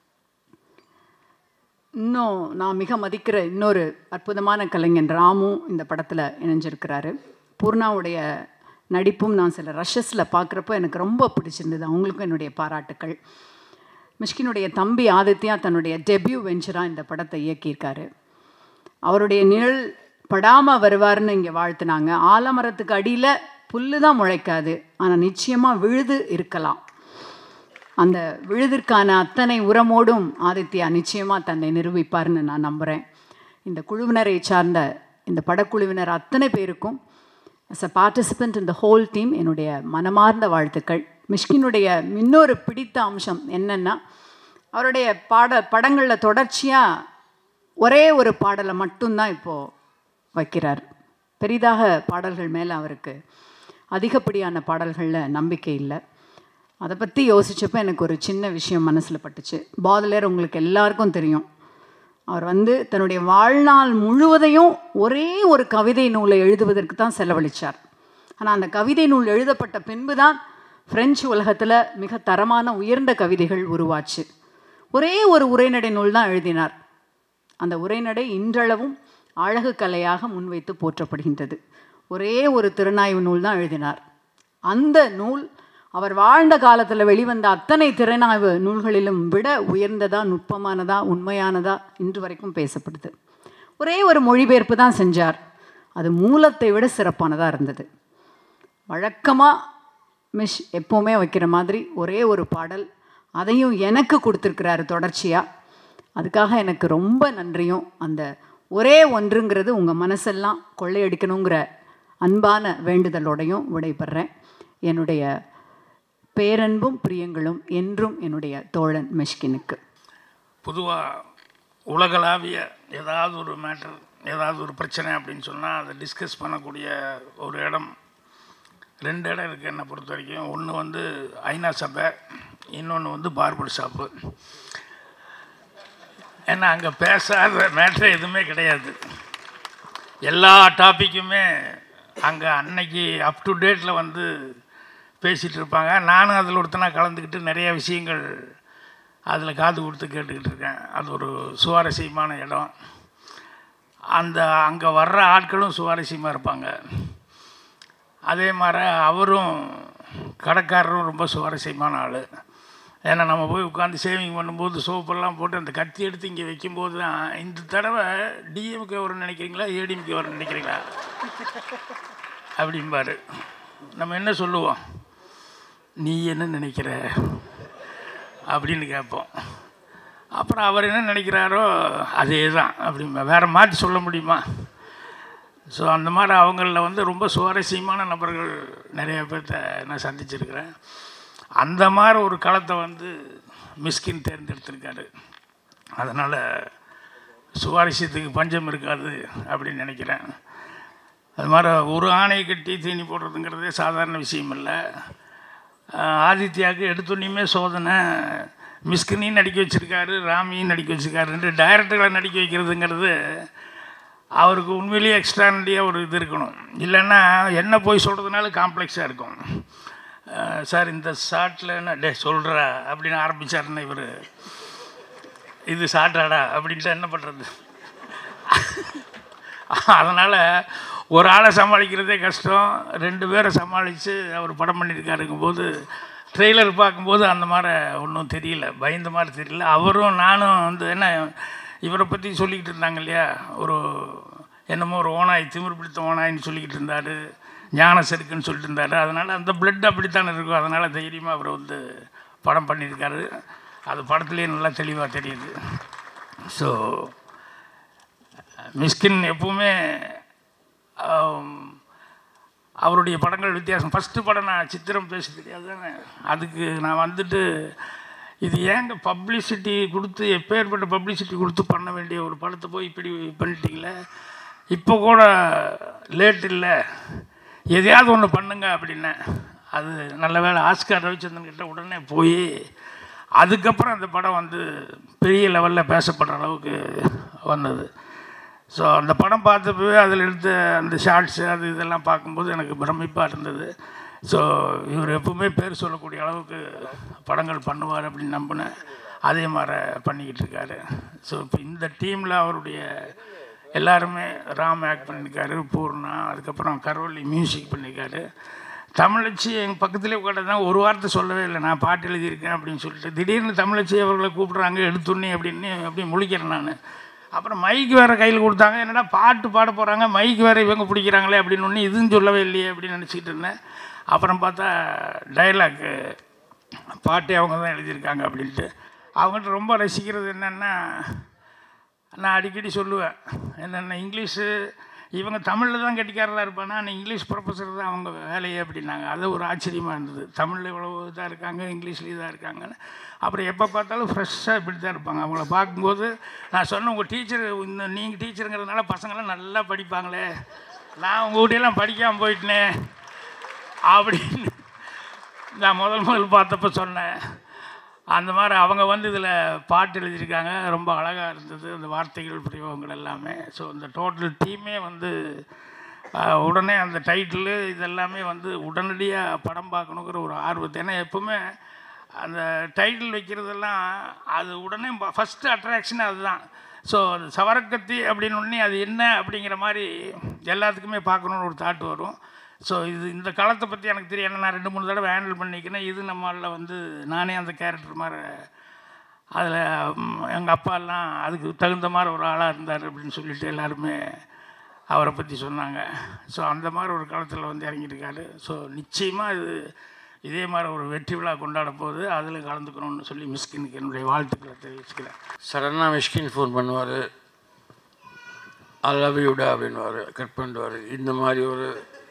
இன்னும் நான் மிக மதிக்கிற இன்னொரு அற்புதமான கலைஞன் ராமு இந்த படத்தில் இணைஞ்சிருக்கிறாரு பூர்ணாவுடைய நடிப்பும் நான் சில ரஷஸில் பார்க்குறப்போ எனக்கு ரொம்ப பிடிச்சிருந்தது அவங்களுக்கும் என்னுடைய பாராட்டுக்கள் மிஷ்கினுடைய தம்பி ஆதித்யா தன்னுடைய டெபியூ வெஞ்சராக இந்த படத்தை இயக்கியிருக்காரு அவருடைய நிழல் படாமல் வருவார்னு இங்கே வாழ்த்துனாங்க ஆலமரத்துக்கு அடியில் புல்லு தான் முளைக்காது ஆனால் நிச்சயமாக விழுது இருக்கலாம் அந்த விழுதிற்கான அத்தனை உரமோடும் ஆதித்யா நிச்சயமாக தன்னை நிரூபிப்பார்னு நான் நம்புகிறேன் இந்த குழுவினரை சார்ந்த இந்த படக்குழுவினர் அத்தனை பேருக்கும் as a participant in the whole team என்னுடைய மனமார்ந்த வாழ்த்துக்கள் மிஷ்கினுடைய இன்னொரு பிடித்த அம்சம் என்னென்னா அவருடைய பாட படங்களில் தொடர்ச்சியாக ஒரே ஒரு பாடலை மட்டும்தான் இப்போது வைக்கிறார் பெரிதாக பாடல்கள் மேலே அவருக்கு அதிகப்படியான பாடல்களில் நம்பிக்கை இல்லை அதை பற்றி யோசிச்சப்போ எனக்கு ஒரு சின்ன விஷயம் மனசில் பட்டுச்சு பாதலர் உங்களுக்கு எல்லாருக்கும் தெரியும் அவர் வந்து தன்னுடைய வாழ்நாள் முழுவதையும் ஒரே ஒரு கவிதை நூலை எழுதுவதற்கு தான் செலவழித்தார் ஆனால் அந்த கவிதை நூல் எழுதப்பட்ட பின்பு தான் பிரெஞ்சு உலகத்தில் மிக தரமான உயர்ந்த கவிதைகள் உருவாச்சு ஒரே ஒரு உரைநடை நூல் தான் எழுதினார் அந்த உரைநடை இன்றளவும் அழகு கலையாக முன்வைத்து போற்றப்படுகின்றது ஒரே ஒரு திறனாய்வு நூல் தான் எழுதினார் அந்த நூல் அவர் வாழ்ந்த காலத்தில் வெளிவந்த அத்தனை திறனாய்வு நூல்களிலும் விட உயர்ந்ததா நுட்பமானதா உண்மையானதா இன்று வரைக்கும் பேசப்படுது ஒரே ஒரு மொழிபெயர்ப்பு தான் செஞ்சார் அது மூலத்தை விட சிறப்பானதாக இருந்தது வழக்கமாக மிஷ் எப்போவுமே வைக்கிற மாதிரி ஒரே ஒரு பாடல் அதையும் எனக்கு கொடுத்துருக்கிறாரு தொடர்ச்சியாக அதுக்காக எனக்கு ரொம்ப நன்றியும் அந்த ஒரே ஒன்றுங்கிறது உங்கள் மனசெல்லாம் கொள்ளையடிக்கணுங்கிற அன்பான வேண்டுதலோடையும் விடைபெறேன் என்னுடைய பேரன்பும் பிரியங்களும் என்றும் என்னுடைய தோழன் மிஷ்கினுக்கு பொதுவாக உலகளாவிய ஏதாவது ஒரு மேட்டர் ஏதாவது ஒரு பிரச்சனை அப்படின்னு சொன்னால் அதை டிஸ்கஸ் பண்ணக்கூடிய ஒரு இடம் ரெண்டு இடம் இருக்குது என்னை பொறுத்த வரைக்கும் ஒன்று வந்து ஐநா சபை இன்னொன்று வந்து பார்பர் ஷாப்பு ஏன்னா அங்கே பேசாத மேட்ரு எதுவுமே கிடையாது எல்லா டாப்பிக்குமே அங்கே அன்னைக்கு அப் டு டேட்டில் வந்து பேசிகிட்டு இருப்பாங்க நானும் அதில் ஒருத்தனாக கலந்துக்கிட்டு நிறைய விஷயங்கள் அதில் காது கொடுத்து கேட்டுக்கிட்டு இருக்கேன் அது ஒரு சுவாரஸ்யமான இடம் அந்த அங்கே வர்ற ஆட்களும் சுவாரஸ்யமாக இருப்பாங்க அதே மாதிரி அவரும் கடைக்காரரும் ரொம்ப சுவாரஸ்யமான ஆள் ஏன்னா நம்ம போய் உட்காந்து சேவிங் பண்ணும்போது சோப்பெல்லாம் போட்டு அந்த கத்தி எடுத்து இங்கே வைக்கும்போது தான் இந்த தடவை டிஎம்கே வரும்னு நினைக்கிறீங்களா ஏடிஎம்கே வரும்னு நினைக்கிறீங்களா அப்படிம்பாரு நம்ம என்ன சொல்லுவோம் நீ என்ன நினைக்கிற அப்படின்னு கேட்போம் அப்புறம் அவர் என்ன நினைக்கிறாரோ அதே தான் அப்படிம்பா வேறு மாற்றி சொல்ல முடியுமா ஸோ அந்த மாதிரி அவங்களில் வந்து ரொம்ப சுவாரஸ்யமான நபர்கள் நிறைய பேர்த்த நான் சந்திச்சிருக்கிறேன் அந்த மாதிரி ஒரு களத்தை வந்து மிஸ்கின் தேர்ந்தெடுத்திருக்காரு அதனால் சுவாரஸ்யத்துக்கு பஞ்சம் இருக்காது அப்படின்னு நினைக்கிறேன் அது மாதிரி ஒரு ஆணையை கட்டி தீனி போடுறதுங்கிறதே சாதாரண விஷயம் இல்லை ஆஹ் ஆதித்யாவுக்கு எடுத்தோன்னையுமே சோதனை மிஸ்கினையும் நடிக்க வச்சுருக்காரு ராமியும் நடிக்க வச்சுருக்காரு ரெண்டு டைரக்டர்களை நடிக்க வைக்கிறதுங்கிறது அவருக்கு உண்மையிலேயே எக்ஸ்ட்ரானடியாக ஒரு இது இருக்கணும் இல்லைன்னா என்ன போய் சொல்கிறதுனால காம்ப்ளெக்ஸாக இருக்கும் ஆஹ் சார் இந்த ஷார்ட்டில் என்ன டே சொல்கிறா அப்படின்னு ஆரம்பித்தாருன்னு இவர் இது ஷார்ட்டாடா அப்படின்ட்டு என்ன பண்ணுறது அதனால் ஒரு ஆளை சமாளிக்கிறதே கஷ்டம் ரெண்டு பேரை சமாளித்து அவர் படம் பண்ணியிருக்காருங்கும் போது ட்ரெய்லர் பார்க்கும்போது அந்த மாதிரி ஒன்றும் தெரியல பயந்த மாதிரி தெரியல அவரும் நானும் வந்து என்ன இவரை பற்றி சொல்லிக்கிட்டு இருந்தாங்க இல்லையா ஒரு என்னமோ ஒரு ஓனாய் திமிர் பிடித்த ஓனாயின்னு சொல்லிக்கிட்டு இருந்தார் ஞான செருக்குன்னு சொல்லிட்டு இருந்தார் அதனால் அந்த பிளட் அப்படித்தானே இருக்கும் அதனால் தைரியமாக அவர் வந்து படம் பண்ணியிருக்காரு அது படத்துலேயே நல்லா தெளிவாக தெரியுது ஸோ மிஸ்கின் எப்பவுமே ஆம், அவருடைய படங்கள் வித்தியாசம் ஃபஸ்ட்டு படம் நான் சித்திரம் பேச தெரியாதுன்னு அதுக்கு நான் வந்துட்டு இது ஏங்க பப்ளிசிட்டி கொடுத்து எப்பேற்பட்ட பப்ளிசிட்டி கொடுத்து பண்ண வேண்டிய ஒரு படத்தை போய் இப்படி பண்ணிட்டீங்களே இப்போ கூட லேட் இல்லை எதையாவது ஒன்று பண்ணுங்க அப்படின்னேன் அது நல்ல வேளை ஆஸ்கார் ரவிச்சந்திரன் கிட்ட உடனே போய் அதுக்கப்புறம் அந்த படம் வந்து பெரிய லெவலில் பேசப்படுற அளவுக்கு வந்தது ஸோ அந்த படம் பார்த்தப்பவே அதில் எடுத்த அந்த ஷார்ட்ஸு அது இதெல்லாம் பார்க்கும்போது எனக்கு பிரமிப்பாக இருந்தது ஸோ இவர் எப்பவுமே பேர் சொல்லக்கூடிய அளவுக்கு படங்கள் பண்ணுவார் அப்படின்னு நம்பினேன் அதே மாதிரி பண்ணிக்கிட்டு இருக்காரு ஸோ இப்போ இந்த டீமில் அவருடைய எல்லாருமே ராம் ஆக்ட் பண்ணியிருக்காரு பூர்ணா அதுக்கப்புறம் கரோலி மியூசிக் பண்ணியிருக்காரு தமிழச்சி எங்கள் பக்கத்துலேயே உட்காந்து தான் ஒரு வார்த்தை சொல்லவே இல்லை நான் பாட்டு எழுதியிருக்கேன் அப்படின்னு சொல்லிட்டு திடீர்னு தமிழச்சி அவர்களை கூப்பிட்றாங்க எடுத்துன்னே அப்படின்னு அப்படி முழிக்கிறேன் நான் அப்புறம் மைக் வேறு கையில் கொடுத்தாங்க என்னடா பாட்டு பாட போகிறாங்க மைக் வேறு இவங்க பிடிக்கிறாங்களே அப்படின்னு ஒன்று இதுவும் சொல்லவே இல்லையே அப்படின்னு நினச்சிக்கிட்டு இருந்தேன் அப்புறம் பார்த்தா டைலாக்கு பாட்டே அவங்க தான் எழுதியிருக்காங்க அப்படின்ட்டு அவங்கள்ட்ட ரொம்ப ரசிக்கிறது என்னென்னா நான் அடிக்கடி சொல்லுவேன் என்னென்ன இங்கிலீஷு இவங்க தமிழில் தான் கட்டிக்காரராக இருப்பானா ஆனால் இங்கிலீஷ் ப்ரொஃபஸர் தான் அவங்க வேலையே அப்படின்னாங்க அது ஒரு ஆச்சரியமாக இருந்தது தமிழில் இவ்வளோ இதாக இருக்காங்க இங்கிலீஷ்லேயும் இதாக இருக்காங்கன்னு அப்புறம் எப்போ பார்த்தாலும் ஃப்ரெஷ்ஷாக இப்படி தான் இருப்பாங்க அவங்கள பார்க்கும்போது நான் சொன்னேன் உங்கள் டீச்சர் இந்த நீங்கள் டீச்சருங்கிறதுனால பசங்களாம் நல்லா படிப்பாங்களே நான் உங்கள் வீட்டையெல்லாம் படிக்காமல் போயிட்டேனே அப்படின்னு நான் முதல் முதல் பார்த்தப்ப சொன்னேன் அந்த மாதிரி அவங்க வந்து இதில் பாட்டு எழுதியிருக்காங்க ரொம்ப அழகாக இருந்தது அந்த வார்த்தைகள் பிரயோகங்கள் எல்லாமே ஸோ இந்த டோட்டல் டீமே வந்து ஆஹ், உடனே அந்த டைட்டிலு இதெல்லாமே வந்து உடனடியாக படம் பார்க்கணுங்கிற ஒரு ஆர்வத்தை ஏன்னா எப்பவுமே அந்த டைட்டில் வைக்கிறதெல்லாம் அது உடனே ஃபஸ்ட்டு அட்ராக்ஷன் அதுதான் ஸோ அது சவரக்கத்தி அப்படின்னு உடனே அது என்ன அப்படிங்கிற மாதிரி எல்லாத்துக்குமே பார்க்கணுன்னு ஒரு தாட் வரும் ஸோ இது இந்த காலத்தை பற்றி எனக்கு தெரியும் ஏன்னா நான் ரெண்டு மூணு தடவை ஹேண்டில் பண்ணிக்கிறேன் இது நம்மளில் வந்து நானே அந்த கேரக்டர் மாதிரி அதில் எங்கள் அப்பாலாம் அதுக்கு தகுந்த மாதிரி ஒரு ஆளாக இருந்தார் அப்படின்னு சொல்லிட்டு எல்லாருமே அவரை பற்றி சொன்னாங்க ஸோ அந்த மாதிரி ஒரு காலத்தில் வந்து இறங்கியிருக்காரு ஸோ நிச்சயமாக இது இதே மாதிரி ஒரு வெற்றி விழா கொண்டாட போகுது அதில் கலந்துக்கணும்னு சொல்லி மிஸ்கினுக்கு என்னுடைய வாழ்த்துக்களை தெரிவிச்சுக்கிறேன் சடனாக மிஷ்கின் ஃபோன் பண்ணுவார் ஐ லவ் யூடா அப்படின்வார் கட் பண்ணுவார் இந்த மாதிரி ஒரு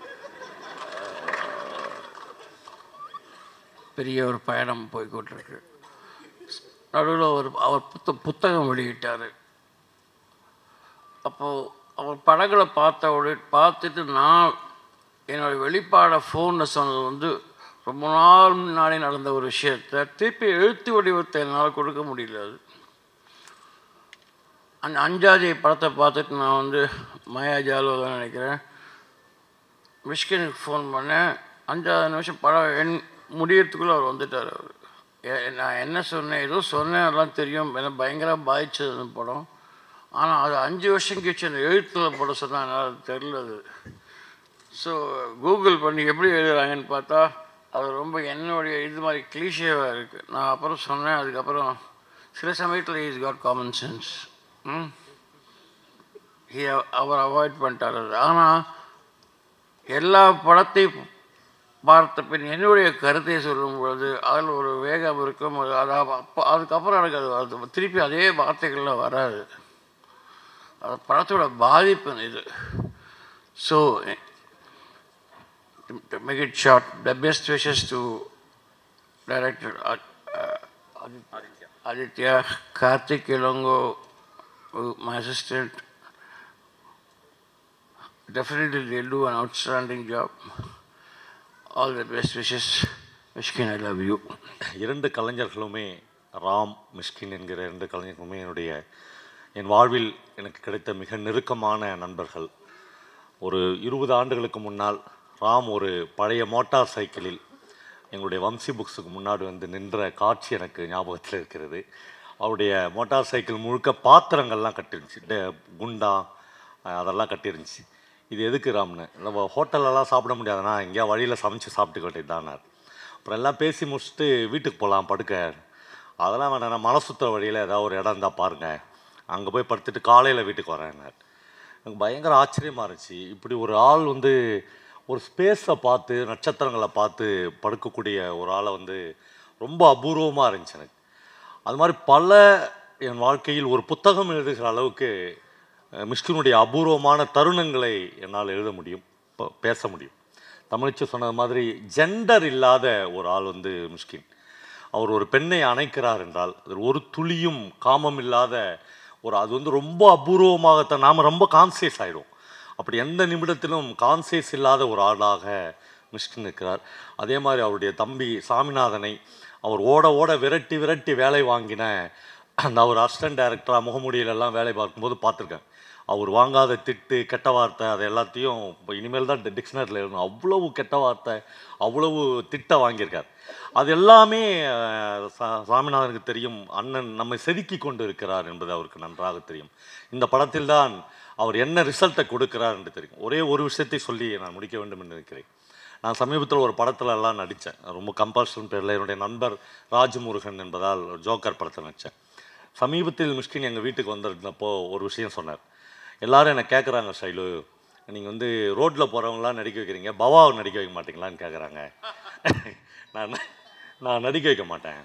பெரிய ஒரு பயணம் போய்கிட்டிருக்கு நடுவில் ஒரு அவர் புத்த புத்தகம் வெளியிட்டார் அப்போது அவர் படங்களை பார்த்த உடனே பார்த்துட்டு நான் என்னோடய வெளிப்பாடை ஃபோனில் சொன்னது வந்து ரொம்ப நாள் முன்னாடி நடந்த ஒரு விஷயத்தை திருப்பி எழுத்து வடிவத்தை என்னால் கொடுக்க முடியல அது அந்த அஞ்சாதி படத்தை பார்த்துட்டு நான் வந்து மாயாஜாலோ தான் நினைக்கிறேன் மிஷ்கினுக்கு ஃபோன் பண்ணேன் அஞ்சாவது நிமிஷம் படம் என் முடியறதுக்குள்ளே அவர் வந்துட்டார் அவர் ஏ- நான் என்ன சொன்னேன் ஏதோ சொன்னேன் எல்லாம் தெரியும் ஏன்னா பயங்கர பாதிச்சது அந்த படம் ஆனால் அது அஞ்சு வருஷம் கழிச்சு அந்த எழுத்துல போட சொன்னால் என்னால் தெரில அது ஸோ கூகுள் பண்ணி எப்படி எழுதுறாங்கன்னு பார்த்தா அது ரொம்ப என்னுடைய இது மாதிரி கிளீஷேவாக இருக்குது நான் அப்புறம் சொன்னேன் அதுக்கப்புறம் சில சமயத்தில் is God common sense hmm He அவர் அவாய்ட் பண்ணிட்டார் அது ஆனால் எல்லா படத்தையும் பார்த்த பின் என்னுடைய கருத்தை சொல்லும் பொழுது அதில் ஒரு வேகம் இருக்கும் அது அது அப்போ அதுக்கப்புறம் எனக்கு அது அது திருப்பி அதே வார்த்தைகள்லாம் வராது அது படத்தோட பாதிப்பு இது so to make it short, the best wishes to director Ad- uh, Aditya, Aditya Karthik Ilongo, who- my assistant. Definitely they'll do an outstanding job. All the best wishes. Mishkin, I love you. இரண்டு கலைஞர்களுமே ராம் மிஷ்கின் என்கிற இரண்டு கலைஞர்களுமே என்னுடைய என் வாழ்வில் எனக்கு கிடைத்த மிக நெருக்கமான நண்பர்கள் ஒரு இருபது ஆண்டுகளுக்கு முன்னால் ராம் ஒரு பழைய மோட்டார் சைக்கிளில் எங்களுடைய வம்சி புக்ஸுக்கு முன்னாடி வந்து நின்ற காட்சி எனக்கு ஞாபகத்தில் இருக்கிறது அவருடைய மோட்டார் சைக்கிள் முழுக்க பாத்திரங்கள்லாம் கட்டிருந்துச்சு டே- குண்டா அஹ் அதெல்லாம் கட்டிருந்துச்சு இது எதுக்கு ராம்னு நம்ம ஹோட்டல்லலாம் சாப்பிட முடியாதுண்ணா எங்கேயா வழியில் சமைச்சு சாப்பிட்டுக்க வேண்டியதுதானார் அப்புறம் எல்லாம் பேசி முடிச்சுட்டு வீட்டுக்கு போகலாம் படுக்க அதெல்லாம் வேணாம் நான் மலை சுற்றுற வழியில் ஏதாவது ஒரு இடம் இருந்தால் பாருங்கள் அங்கே போய் படுத்துட்டு காலையில் வீட்டுக்கு வரேன்னார் எனக்கு பயங்கர ஆச்சரியமாக இருந்துச்சு இப்படி ஒரு ஆள் வந்து ஒரு ஸ்பேஸை பார்த்து நட்சத்திரங்களை பார்த்து படுக்கக்கூடிய ஒரு ஆளை வந்து ரொம்ப அபூர்வமாக இருந்துச்சு எனக்கு அது மாதிரி பல என் வாழ்க்கையில் ஒரு புத்தகம் எழுதுகிற அளவுக்கு அஹ், மிஷ்கினுடைய அபூர்வமான தருணங்களை என்னால் எழுத முடியும் ப- பேச முடியும் தமிழிச்சு சொன்னது மாதிரி ஜெண்டர் இல்லாத ஒரு ஆள் வந்து மிஷ்கின் அவர் ஒரு பெண்ணை அணைக்கிறார் என்றால் அது ஒரு துளியும் காமம் இல்லாத ஒரு அது வந்து ரொம்ப அபூர்வமாகத்தான் நாம் ரொம்ப கான்சியஸ் ஆகிடும் அப்படி எந்த நிமிடத்திலும் கான்சியஸ் இல்லாத ஒரு ஆளாக மிஷ்கின் இருக்கிறார் அதே மாதிரி அவருடைய தம்பி சாமிநாதனை அவர் ஓட ஓட விரட்டி விரட்டி வேலை வாங்கின அந்த அவர் அசிஸ்டன்ட் டைரக்டராக முகமுடியிலெல்லாம் வேலை பார்க்கும்போது பார்த்துருக்கேன் அவர் வாங்காத திட்டு கெட்ட வார்த்தை அது எல்லாத்தையும் இப்போ இனிமேல் தான் டிக்ஷனரியில் இருக்கணும் அவ்வளவு கெட்ட வார்த்தை அவ்வளவு திட்ட வாங்கியிருக்கார் அது எல்லாமே அஹ், சா- சாமிநாதனுக்கு தெரியும் அண்ணன் நம்மை செதுக்கி கொண்டு இருக்கிறார் என்பது அவருக்கு நன்றாக தெரியும் இந்த படத்தில் தான் அவர் என்ன ரிசல்ட்டை கொடுக்கிறார் என்று தெரியும் ஒரே ஒரு விஷயத்தை சொல்லி நான் முடிக்க வேண்டும் என்று நினைக்கிறேன் நான் சமீபத்தில் ஒரு படத்துல எல்லாம் நடித்தேன் ரொம்ப கம்பல்ஷன் பேரில் என்னுடைய நண்பர் ராஜமுருகன் என்பதால் ஜோக்கர் படத்தில் நடித்தேன் சமீபத்தில் மிஷ்கின் எங்கள் வீட்டுக்கு வந்திருந்தப்போ ஒரு விஷயம் சொன்னார் எல்லாரும் என்னை கேட்குறாங்க ஷைலு நீங்கள் வந்து ரோட்டில் போகிறவங்களாம் நடிக்க வைக்கிறீங்க பவாவை நடிக்க வைக்க மாட்டீங்களான்னு கேட்குறாங்க நான் நான் நடிக்க வைக்க மாட்டேன்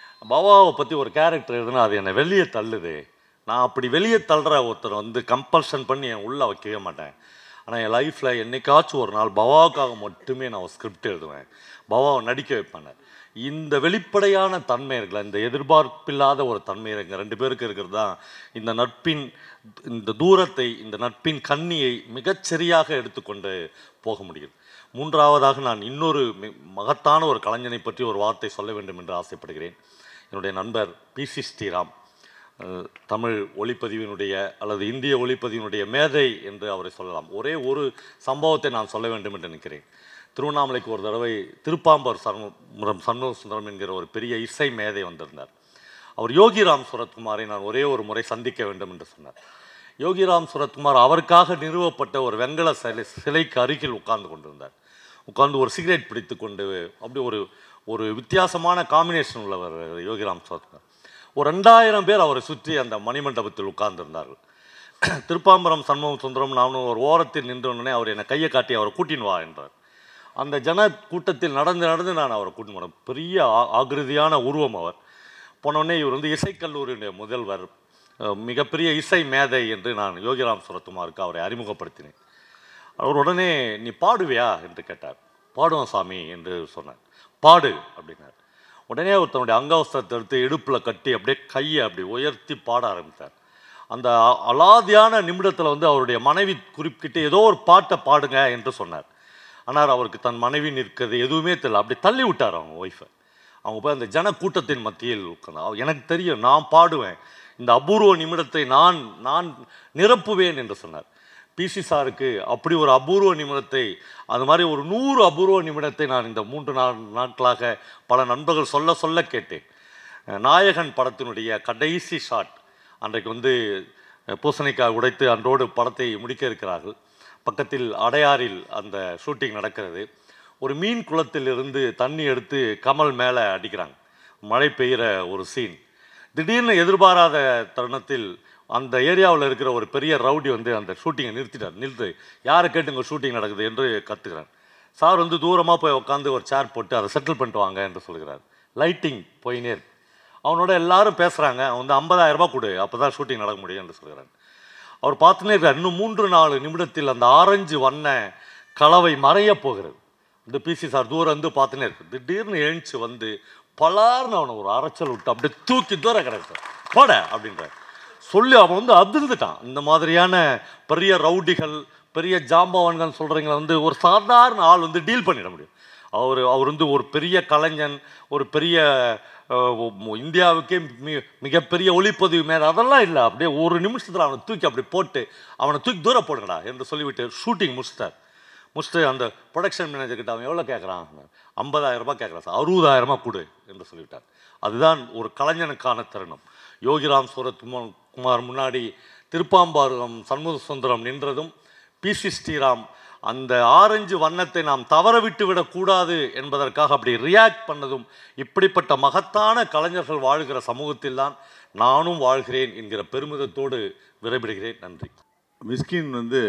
பவாவை பற்றி ஒரு கேரக்டர் எழுதுனா அது என்னை வெளியே தள்ளுது நான் அப்படி வெளியே தள்ளுற ஒருத்தர் வந்து கம்பல்ஷன் பண்ணி என் உள்ளே வைக்கவே மாட்டேன் ஆனால் என் லைஃப்பில் என்னைக்காச்சும் ஒரு நாள் பவாவுக்காக மட்டுமே நான் ஒரு ஸ்கிரிப்ட் எழுதுவேன் பவாவை நடிக்க வைப்பேன் இந்த வெளிப்படையான தன்மை இருக்குல்ல இந்த எதிர்பார்ப்பில்லாத ஒரு தன்மை இருக்கு ரெண்டு பேருக்கு இருக்கிறது தான் இந்த நட்பின் இந்த தூரத்தை இந்த நட்பின் கண்ணியை மிகச்சரியாக எடுத்துக்கொண்டு போக முடியும் மூன்றாவதாக நான் இன்னொரு மி- மகத்தான ஒரு கலைஞனை பற்றி ஒரு வார்த்தை சொல்ல வேண்டும் என்று ஆசைப்படுகிறேன் என்னுடைய நண்பர் பிசி ஸ்ரீராம் அஹ், தமிழ் ஒளிப்பதிவினுடைய அல்லது இந்திய ஒளிப்பதிவினுடைய மேதை என்று அவரை சொல்லலாம் ஒரே ஒரு சம்பவத்தை நான் சொல்ல வேண்டும் என்று நினைக்கிறேன் திருவண்ணாமலைக்கு ஒரு தடவை திருப்பாம்பர் சண்முகம் சண்முக சுந்தரம் என்கிற ஒரு பெரிய இசை மேதை வந்திருந்தார் அவர் யோகிராம் சுரத்குமாரை நான் ஒரே ஒரு முறை சந்திக்க வேண்டும் என்று சொன்னார் யோகிராம் சுரத்குமார் அவருக்காக நிறுவப்பட்ட ஒரு வெங்கல சிலை சிலைக்கு அருகில் உட்கார்ந்து கொண்டிருந்தார் உட்கார்ந்து ஒரு சிகரெட் பிடித்து கொண்டு அப்படி ஒரு ஒரு வித்தியாசமான காம்பினேஷன் உள்ளவர் யோகிராம் சுரத்குமார் ஒரு ரெண்டாயிரம் பேர் அவரை சுற்றி அந்த மணிமண்டபத்தில் உட்கார்ந்திருந்தார்கள் திருப்பாம்பரம் சண்முகம் சுந்தரம் நானும் ஒரு ஓரத்தில் நின்றோடனே அவர் என்னை கையை காட்டி அவரை கூட்டின்னு வா என்றார் அந்த ஜன கூட்டத்தில் நடந்து நடந்து நான் அவரை கூட்டின்னு போனேன் பெரிய ஆ- ஆகிருதியான உருவம் அவர் போனோடனே இவர் வந்து இசைக்கல்லூரியுடைய முதல்வர் அஹ், மிகப்பெரிய இசை மேதை என்று நான் யோகிராம் சுரத்குமாருக்கு அவரை அறிமுகப்படுத்தினேன் அவர் உடனே நீ பாடுவியா என்று கேட்டார் பாடுவோம் சாமி என்று சொன்னார் பாடு அப்படின்னார் உடனே அவர் தன்னுடைய அங்கவஸ்திரத்தை எடுத்து இடுப்பில் கட்டி அப்படியே கையை அப்படி உயர்த்தி பாட ஆரம்பித்தார் அந்த அ- அலாதியான நிமிடத்தில் வந்து அவருடைய மனைவி குறிப்பிட்டு ஏதோ ஒரு பாட்டை பாடுங்க என்று சொன்னார் ஆனால் அவருக்கு தன் மனைவி நிற்கிறது எதுவுமே தெரியல அப்படி தள்ளி விட்டார் அவங்க ஒய்ஃபை அவங்க போய் அந்த ஜன கூட்டத்தின் மத்தியில் உட்கார்ந்து அவ- எனக்கு தெரியும் நான் பாடுவேன் இந்த அபூர்வ நிமிடத்தை நான் நான் நிரப்புவேன் என்று சொன்னார் பிசி சாருக்கு அப்படி ஒரு அபூர்வ நிமிடத்தை அது மாதிரி ஒரு நூறு அபூர்வ நிமிடத்தை நான் இந்த மூன்று நாள் நாட்களாக பல நண்பர்கள் சொல்ல சொல்ல கேட்டேன் அஹ் நாயகன் படத்தினுடைய கடைசி ஷாட் அன்றைக்கு வந்து அஹ், பூசணிக்காய் உடைத்து அன்றோடு படத்தை முடிக்க இருக்கிறார்கள் பக்கத்தில் அடையாறில் அந்த ஷூட்டிங் நடக்கிறது ஒரு மீன் குளத்தில் இருந்து தண்ணி எடுத்து கமல் மேலே அடிக்கிறாங்க மழை பெய்கிற ஒரு சீன் திடீர்னு எதிர்பாராத தருணத்தில் அந்த ஏரியாவில் இருக்கிற ஒரு பெரிய ரவுடி வந்து அந்த ஷூட்டிங்கை நிறுத்திட்டார் நிறுத்து யாரை கேட்டு இங்கே ஷூட்டிங் நடக்குது என்று கத்துக்கிறார் சார் வந்து தூரமாக போய் உட்காந்து ஒரு சேர் போட்டு அதை செட்டில் பண்ணிட்டு வாங்க என்று சொல்கிறார் லைட்டிங் போயினே இருக்கு அவனோட எல்லாரும் பேசுகிறாங்க அவன் வந்து 50000 ரூபாய் கொடு அப்போ தான் ஷூட்டிங் நடக்க முடியும் என்று சொல்கிறார் அவர் பார்த்துனே இருக்கார் இன்னும் மூன்று நாலு நிமிடத்தில் அந்த ஆரஞ்சு வண்ண கலவை மறைய போகிறது இந்த பிசி சார் தூரம் வந்து பார்த்துனே இருக்கு திடீர்னு எழுந்துச்சு வந்து பலார்னு அவனை ஒரு அரைச்சல் விட்டு அப்படியே தூக்கி தூரம் கிடக்கு போட அப்படின்றார் சொல்லி அவன் வந்து அதிர்ந்துட்டான் இந்த மாதிரியான பெரிய ரவுடிகள் பெரிய ஜாம்பவான்கள் சொல்கிறீங்கள வந்து ஒரு சாதாரண ஆள் வந்து டீல் பண்ணிட முடியும் அவர் அவர் வந்து ஒரு பெரிய கலைஞன் ஒரு பெரிய அஹ், ஒ- இந்தியாவுக்கே மி மிகப்பெரிய ஒளிப்பதிவு மேலே அதெல்லாம் இல்லை அப்படியே ஒரு நிமிஷத்தில் அவனை தூக்கி அப்படி போட்டு அவனை தூக்கி தூரம் போடுங்கடா என்று சொல்லிவிட்டு ஷூட்டிங் முடிச்சிட்டார் முடிச்சுட்டு அந்த ப்ரொடக்ஷன் மேனேஜர் கிட்ட அவன் எவ்வளோ கேட்குறான் ஐம்பதாயிரம் ரூபாய் கேட்குறான் சார் அறுபதாயிரமா கொடு என்று சொல்லிவிட்டார் அதுதான் ஒரு கலைஞனுக்கான தருணம் யோகிராம் சூரத் குமார் குமார் முன்னாடி திருப்பாம்பாரம் சண்முக சுந்தரம் நின்றதும் பிசி ஸ்ரீராம் அந்த ஆரஞ்சு வண்ணத்தை நாம் தவற விட்டு விடக்கூடாது என்பதற்காக அப்படி ரியாக்ட் பண்ணதும் இப்படிப்பட்ட மகத்தான கலைஞர்கள் வாழ்கிற சமூகத்தில் தான் நானும் வாழ்கிறேன் என்கிற பெருமிதத்தோடு விரைவிடுகிறேன் நன்றி மிஸ்கின் வந்து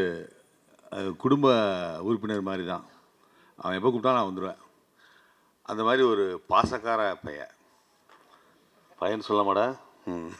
அஹ், குடும்ப உறுப்பினர் மாதிரி தான் அவன் எப்போ கூப்பிட்டா நான் வந்துடுவேன் அந்த மாதிரி ஒரு பாசக்கார பையன் பையன் சொல்ல மாடா ம்.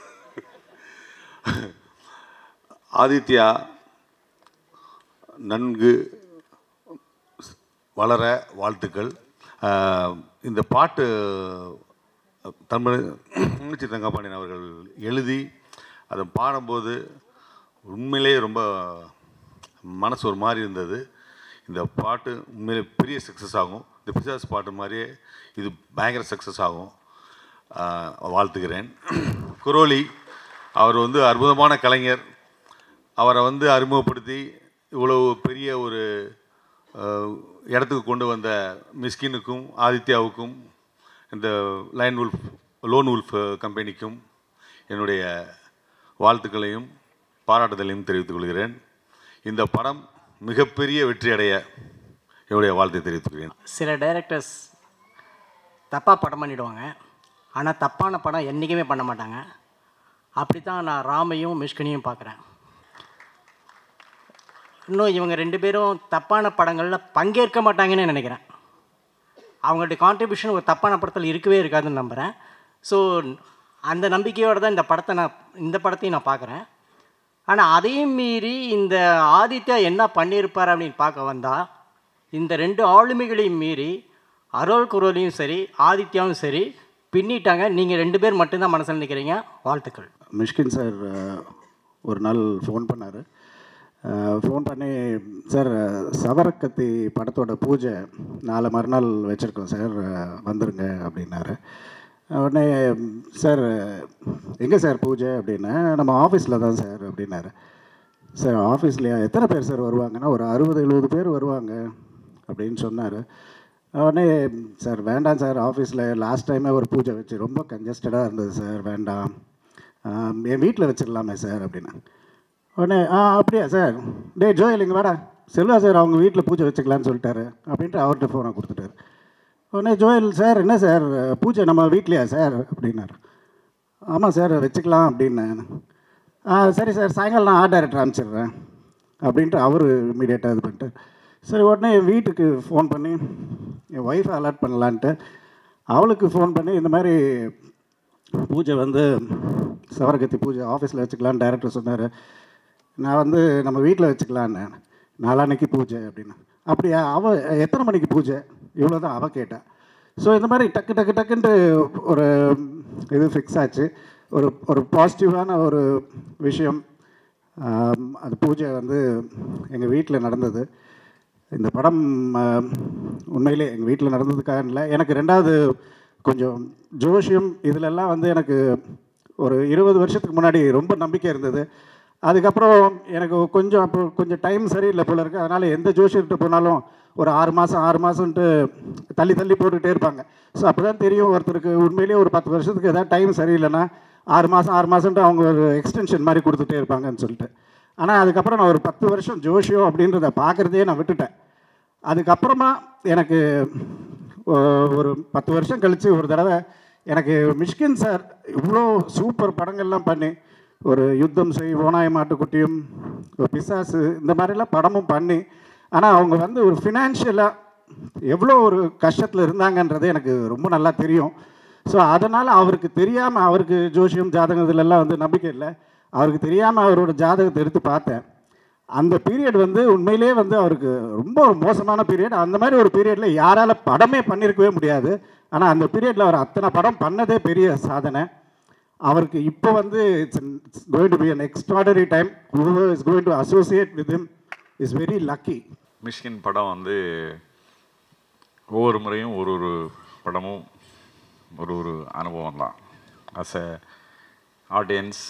ஆதித்யா நன்கு வளர வாழ்த்துக்கள் ஆஹ் இந்த பாட்டு தமிழ் உணர்ச்சி தங்கப்பாண்டியன் அவர்கள் எழுதி அதை பாடும்போது உண்மையிலே ரொம்ப மனசு ஒரு மாதிரி இருந்தது இந்த பாட்டு உண்மையிலே பெரிய சக்ஸஸ் ஆகும் இந்த பிசாஸ் பாட்டு மாதிரியே இது பயங்கர சக்ஸஸ் ஆகும் ஆஹ் வாழ்த்துகிறேன் குரோலி அவர் வந்து அற்புதமான கலைஞர் அவரை வந்து அறிமுகப்படுத்தி இவ்வளவு பெரிய ஒரு அஹ், இடத்துக்கு கொண்டு வந்த மிஸ்கினுக்கும் ஆதித்யாவுக்கும் இந்த லைன் உல்ஃப் லோன் உல்ஃப் கம்பெனிக்கும் என்னுடைய வாழ்த்துக்களையும் பாராட்டுதலையும் தெரிவித்துக் கொள்கிறேன் இந்த படம் மிகப்பெரிய வெற்றி அடைய என்னுடைய வாழ்த்தை தெரிவித்துக் கொள்கிறேன் சில டைரக்டர்ஸ் தப்பாக படம் பண்ணிடுவாங்க ஆனால் தப்பான படம் என்றைக்குமே பண்ண மாட்டாங்க அப்படி தான் நான் ராமையும் மிஷ்கனியும் பார்க்குறேன் இன்னும் இவங்க ரெண்டு பேரும் தப்பான படங்களில் பங்கேற்க மாட்டாங்கன்னு நினைக்கிறேன் அவங்களுடைய கான்ட்ரிபியூஷன் ஒரு தப்பான படத்தில் இருக்கவே இருக்காதுன்னு நம்புகிறேன் ஸோ அந்த நம்பிக்கையோடு தான் இந்த படத்தை நான் இந்த படத்தையும் நான் பார்க்குறேன் ஆனால் அதையும் மீறி இந்த ஆதித்யா என்ன பண்ணியிருப்பார் அப்படின்னு பார்க்க வந்தால் இந்த ரெண்டு ஆளுமைகளையும் மீறி அருள் குரலையும் சரி ஆதித்யாவும் சரி பின்னிட்டாங்க நீங்கள் ரெண்டு பேர் மட்டும்தான் மனசில் நிற்கிறீங்க வாழ்த்துக்கள் மிஷ்கின் சார் அஹ், ஒரு நாள் ஃபோன் பண்ணார் ஃபோன் பண்ணி சார் சவரக்கத்தி படத்தோட பூஜை நாளை மறுநாள் வச்சுருக்கோம் சார் அஹ், வந்துருங்க அப்படின்னாரு உடனே சார் எங்கே சார் பூஜை அப்படின்னா நம்ம ஆஃபீஸில் தான் சார் அப்படின்னாரு சார் ஆஃபீஸ்லையா எத்தனை பேர் சார் வருவாங்கன்னா ஒரு அறுபது எழுபது பேர் வருவாங்க அப்படின்னு சொன்னார் உடனே சார் வேண்டாம் சார் ஆஃபீஸில் லாஸ்ட் டைமே ஒரு பூஜை வச்சு ரொம்ப கன்ஜஸ்டடாக இருந்தது சார் வேண்டாம் ஆம், என் வீட்டில் வச்சிடலாமே சார் அப்படின்னா உடனே ஆ அப்படியா சார் டேய் ஜோயல் இங்கே வாடா செல்வா சார் அவங்க வீட்டில் பூஜை வச்சுக்கலான்னு சொல்லிட்டாரு அப்படின்ட்டு அவர்கிட்ட ஃபோனை கொடுத்துட்டாரு உடனே ஜோயல் சார் என்ன சார் பூஜை நம்ம வீட்லையா சார் அப்படின்னாரு ஆமாம் சார் வச்சுக்கலாம் அப்படின்னேன் ஆ சரி சார் சாயங்காலம் நான் ஆர்ட் டைரக்டர் அனுப்பிச்சிடுறேன் அப்படின்ட்டு அவர் இமீடியட்டாக இது பண்ணிட்டு சரி உடனே என் வீட்டுக்கு ஃபோன் பண்ணி என் ஒய்ஃபை அலர்ட் பண்ணலான்ட்டு அவளுக்கு ஃபோன் பண்ணி இந்த மாதிரி பூஜை வந்து சவரகத்தி பூஜை ஆஃபீஸில் வச்சுக்கலான்னு டைரக்டர் சொன்னார் நான் வந்து நம்ம வீட்டில் வச்சுக்கலான்னு நாளான்னைக்கு பூஜை அப்படின்னு அப்படியா அவள் எத்தனை மணிக்கு பூஜை இவ்வளோ தான் அவள் கேட்டா ஸோ இந்த மாதிரி டக்கு டக்கு டக்குன்ட்டு ஒரு இது ஃபிக்ஸ் ஆச்சு ஒரு ஒரு பாசிட்டிவான ஒரு விஷயம் ஆம், அந்த பூஜை வந்து எங்கள் வீட்டில் நடந்தது இந்த படம் ஆம், உண்மையிலே எங்கள் வீட்டில் நடந்ததுக்காக இல்லை எனக்கு ரெண்டாவது கொஞ்சம் ஜோஷியம் இதிலெல்லாம் வந்து எனக்கு ஒரு இருபது வருஷத்துக்கு முன்னாடி ரொம்ப நம்பிக்கை இருந்தது அதுக்கப்புறம் எனக்கு கொஞ்சம் அப்போ கொஞ்சம் டைம் சரியில்லை போல இருக்குது அதனால் எந்த ஜோஷியர்கிட்ட போனாலும் ஒரு ஆறு மாதம் ஆறு மாதம்ன்ட்டு தள்ளி தள்ளி போட்டுக்கிட்டே இருப்பாங்க ஸோ அப்போ தான் தெரியும் ஒருத்தருக்கு உண்மையிலேயே ஒரு பத்து வருஷத்துக்கு எதாவது டைம் சரியில்லைன்னா ஆறு மாதம் ஆறு மாதம்ட்டு அவங்க ஒரு எக்ஸ்டென்ஷன் மாதிரி கொடுத்துட்டே இருப்பாங்கன்னு சொல்லிட்டு ஆனால் அதுக்கப்புறம் நான் ஒரு பத்து வருஷம் ஜோஷியோ அப்படின்றத பார்க்குறதையே நான் விட்டுட்டேன் அதுக்கப்புறமா எனக்கு ஒ- ஒரு பத்து வருஷம் கழித்து ஒரு தடவை எனக்கு மிஷ்கின் சார் இவ்வளோ சூப்பர் படங்கள்லாம் பண்ணி ஒரு யுத்தம் செய் ஓனாய மாட்டுக்குட்டியும் ஒரு பிசாசு இந்த மாதிரிலாம் படமும் பண்ணி ஆனால் அவங்க வந்து ஒரு ஃபினான்ஷியலாக எவ்வளோ ஒரு கஷ்டத்தில் இருந்தாங்கன்றது எனக்கு ரொம்ப நல்லா தெரியும் ஸோ அதனால் அவருக்கு தெரியாமல் அவருக்கு ஜோசியம் ஜாதகம் இதிலெல்லாம் வந்து நம்பிக்கை இல்லை அவருக்கு தெரியாமல் அவரோட ஜாதகத்தை எடுத்து பார்த்தேன் அந்த பீரியட் வந்து உண்மையிலேயே வந்து அவருக்கு ரொம்ப ஒரு மோசமான பீரியட் அந்த மாதிரி ஒரு பீரியடில் யாரால படமே பண்ணியிருக்கவே முடியாது ஆனால் அந்த பீரியடில் அவர் அத்தனை படம் பண்ணதே பெரிய சாதனை அவருக்கு இப்போ வந்து it's going to be an extraordinary time is going to associate with him is very lucky Mysskin படம் வந்து ஒவ்வொரு முறையும் ஒரு ஒரு படமும் ஒரு ஒரு அனுபவம் தான் அஸ் எ ஆடியன்ஸ்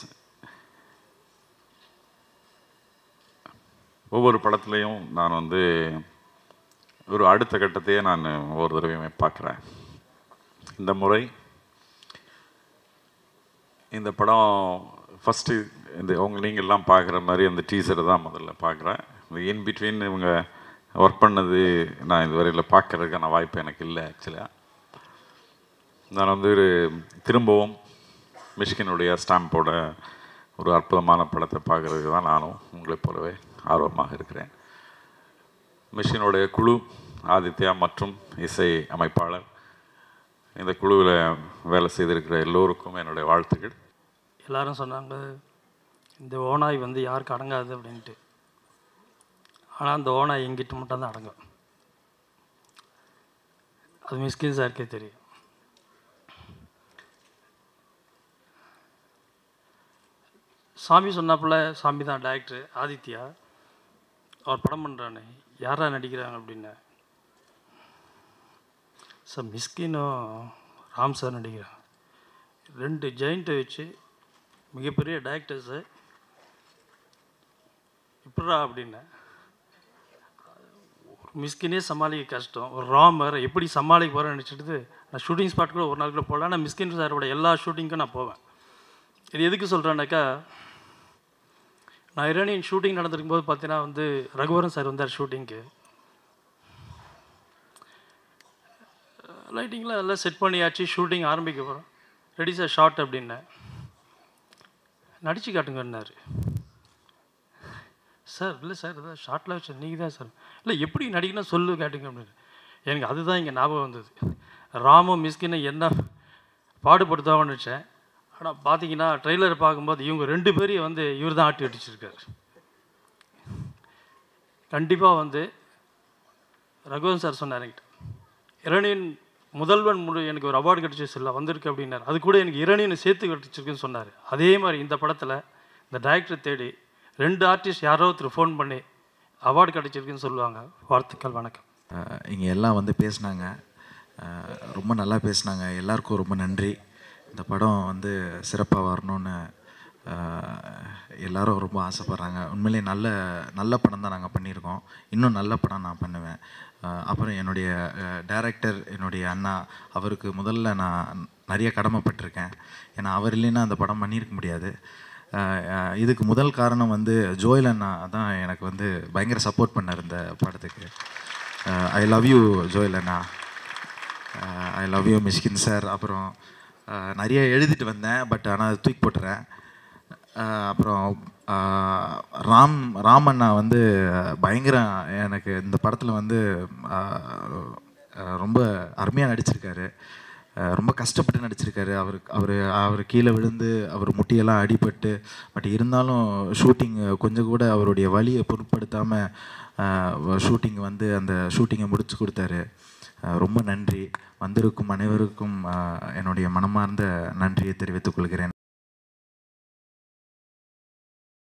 ஒவ்வொரு படத்துலையும் நான் வந்து ஒரு அடுத்த கட்டத்தையே நான் ஒவ்வொரு தடவையுமே பார்க்குறேன் இந்த முறை இந்த படம் ஃபஸ்ட்டு இந்த அவங்க நீங்கள்லாம் பார்க்குற மாதிரி அந்த டீசரை தான் முதல்ல பார்க்குறேன் இந்த இன் பிட்வீன் இவங்க ஒர்க் பண்ணது நான் இதுவரையில் பார்க்குறதுக்கான வாய்ப்பு எனக்கு இல்லை ஆக்சுவலாக நான் வந்து ஒரு திரும்பவும் மிஷ்கினுடைய ஸ்டாம்போட ஒரு அற்புதமான படத்தை பார்க்குறதுக்கு தான் நானும் உங்களைப் போலவே ஆர்வமாக இருக்கிறேன் மிஷினுடைய குழு ஆதித்யா மற்றும் இசை அமைப்பாளர் இந்த குழுவில் வேலை செய்திருக்கிற எல்லோருக்கும் என்னுடைய வாழ்த்துக்கள் எல்லாரும் சொன்னாங்க இந்த ஓனாய் வந்து யாருக்கு அடங்காது அப்படின்ட்டு ஆனால் அந்த ஓனாய் எங்கிட்ட மட்டும் தான் அடங்கும் அது மிஸ்கின் சாருக்கே தெரியும் சாமி சொன்னாப்புல சாமி தான் டேரக்டர் ஆதித்யா அவர் படம் பண்ணுறானே யாரா நடிக்கிறாங்க அப்படின்னு சார் மிஸ்கினும் ராம் சார் நடிக்கிறாங்க ரெண்டு ஜெயிண்ட்டை வச்சு மிகப்பெரிய டேரக்டர்ஸு இப்படா அப்படின்னேன் ஒரு மிஸ்கினே சமாளிக்க கஷ்டம் ஒரு ராம் வேறு எப்படி சமாளிக்க போகிறேன்னு நினச்சிட்டு நான் ஷூட்டிங் ஸ்பாட் கூட ஒரு நாள் கூட போகல ஆனால் மிஸ்கின் சாரோட எல்லா ஷூட்டிங்க்கும் நான் போவேன் இது எதுக்கு சொல்கிறேன்னாக்கா நான் இரணியன் ஷூட்டிங் நடந்திருக்கும் போது பார்த்தீங்கன்னா வந்து ரகுவரன் சார் வந்தார் ஷூட்டிங்க்கு லைட்டிங்லாம் எல்லாம் செட் பண்ணியாச்சு ஷூட்டிங் ஆரம்பிக்க போகிறோம் ரெடி சார் ஷார்ட் அப்படின்னேன் நடிச்சு காட்டுங்கன்னாரு சார் இல்லை சார் இதான் ஷார்ட்டில் வச்சு நீங்கள் தான் சார் இல்லை எப்படி நடிக்கணும் சொல்லு கேட்டுங்க அப்படின்னு எனக்கு அதுதான் இங்கே ஞாபகம் வந்தது ராமும் மிஸ்கினை என்ன பாடுபடுத்தாமன்னு நினச்சேன் ஆனால் பார்த்தீங்கன்னா ட்ரெய்லர் பார்க்கும்போது இவங்க ரெண்டு பேரையும் வந்து இவர் தான் ஆட்டி அடிச்சிருக்காரு கண்டிப்பாக வந்து ரகுவன் சார் சொன்னார் என்கிட்ட இரணியன் முதல்வன் முழு எனக்கு ஒரு அவார்டு கிடச்சிச்சு இல்லை வந்திருக்கு அப்படின்னாரு அது கூட எனக்கு இரணியனை சேர்த்து கிடச்சிருக்குன்னு சொன்னார் அதே மாதிரி இந்த படத்தில் இந்த டைரக்டர் தேடி ரெண்டு ஆர்டிஸ்ட் யாரோ ஒருத்தர் ஃபோன் பண்ணி அவார்டு கிடச்சிருக்குன்னு சொல்லுவாங்க வாழ்த்துக்கள் வணக்கம் இங்கே எல்லாம் வந்து பேசினாங்க அஹ் ரொம்ப நல்லா பேசினாங்க எல்லாருக்கும் ரொம்ப நன்றி இந்த படம் வந்து சிறப்பாக வரணும்னு அஹ் எல்லாரும் ரொம்ப ஆசைப்பட்றாங்க உண்மையிலேயே நல்ல நல்ல படம் தான் நாங்கள் பண்ணியிருக்கோம் இன்னும் நல்ல படம் நான் பண்ணுவேன் அஹ் அப்புறம் என்னுடைய டைரக்டர் என்னுடைய அண்ணா அவருக்கு முதல்ல நான் நிறைய கடமைப்பட்டிருக்கேன் ஏன்னா அவர் இல்லைன்னா அந்த படம் பண்ணியிருக்க முடியாது அஹ் அஹ் இதுக்கு முதல் காரணம் வந்து ஜோயல் அண்ணா தான் எனக்கு வந்து பயங்கர சப்போர்ட் பண்ணார் இந்த படத்துக்கு ஐ லவ் யூ ஜோயல் அண்ணா I love you Mysskin sir அப்புறம் அஹ் நிறைய எழுதிட்டு வந்தேன் பட் ஆனால் அது தூக்கி போட்டுறேன் அஹ் அப்புறம் அஹ் ராம் ராமண்ணா வந்து பயங்கர எனக்கு இந்த படத்தில் வந்து அஹ் அஹ் ரொம்ப அருமையாக நடிச்சிருக்காரு அஹ் ரொம்ப கஷ்டப்பட்டு நடிச்சிருக்காரு அவர் அவர் அவர் கீழே விழுந்து அவர் முட்டியெல்லாம் அடிபட்டு பட் இருந்தாலும் ஷூட்டிங் கொஞ்சம் கூட அவருடைய வலியை பொருட்படுத்தாமல் ஷூட்டிங் வந்து அந்த ஷூட்டிங்கை முடிச்சு கொடுத்தாரு அஹ் ரொம்ப நன்றி வந்திருக்கும் அனைவருக்கும் அஹ் என்னுடைய மனமார்ந்த நன்றியை தெரிவித்துக் கொள்கிறேன்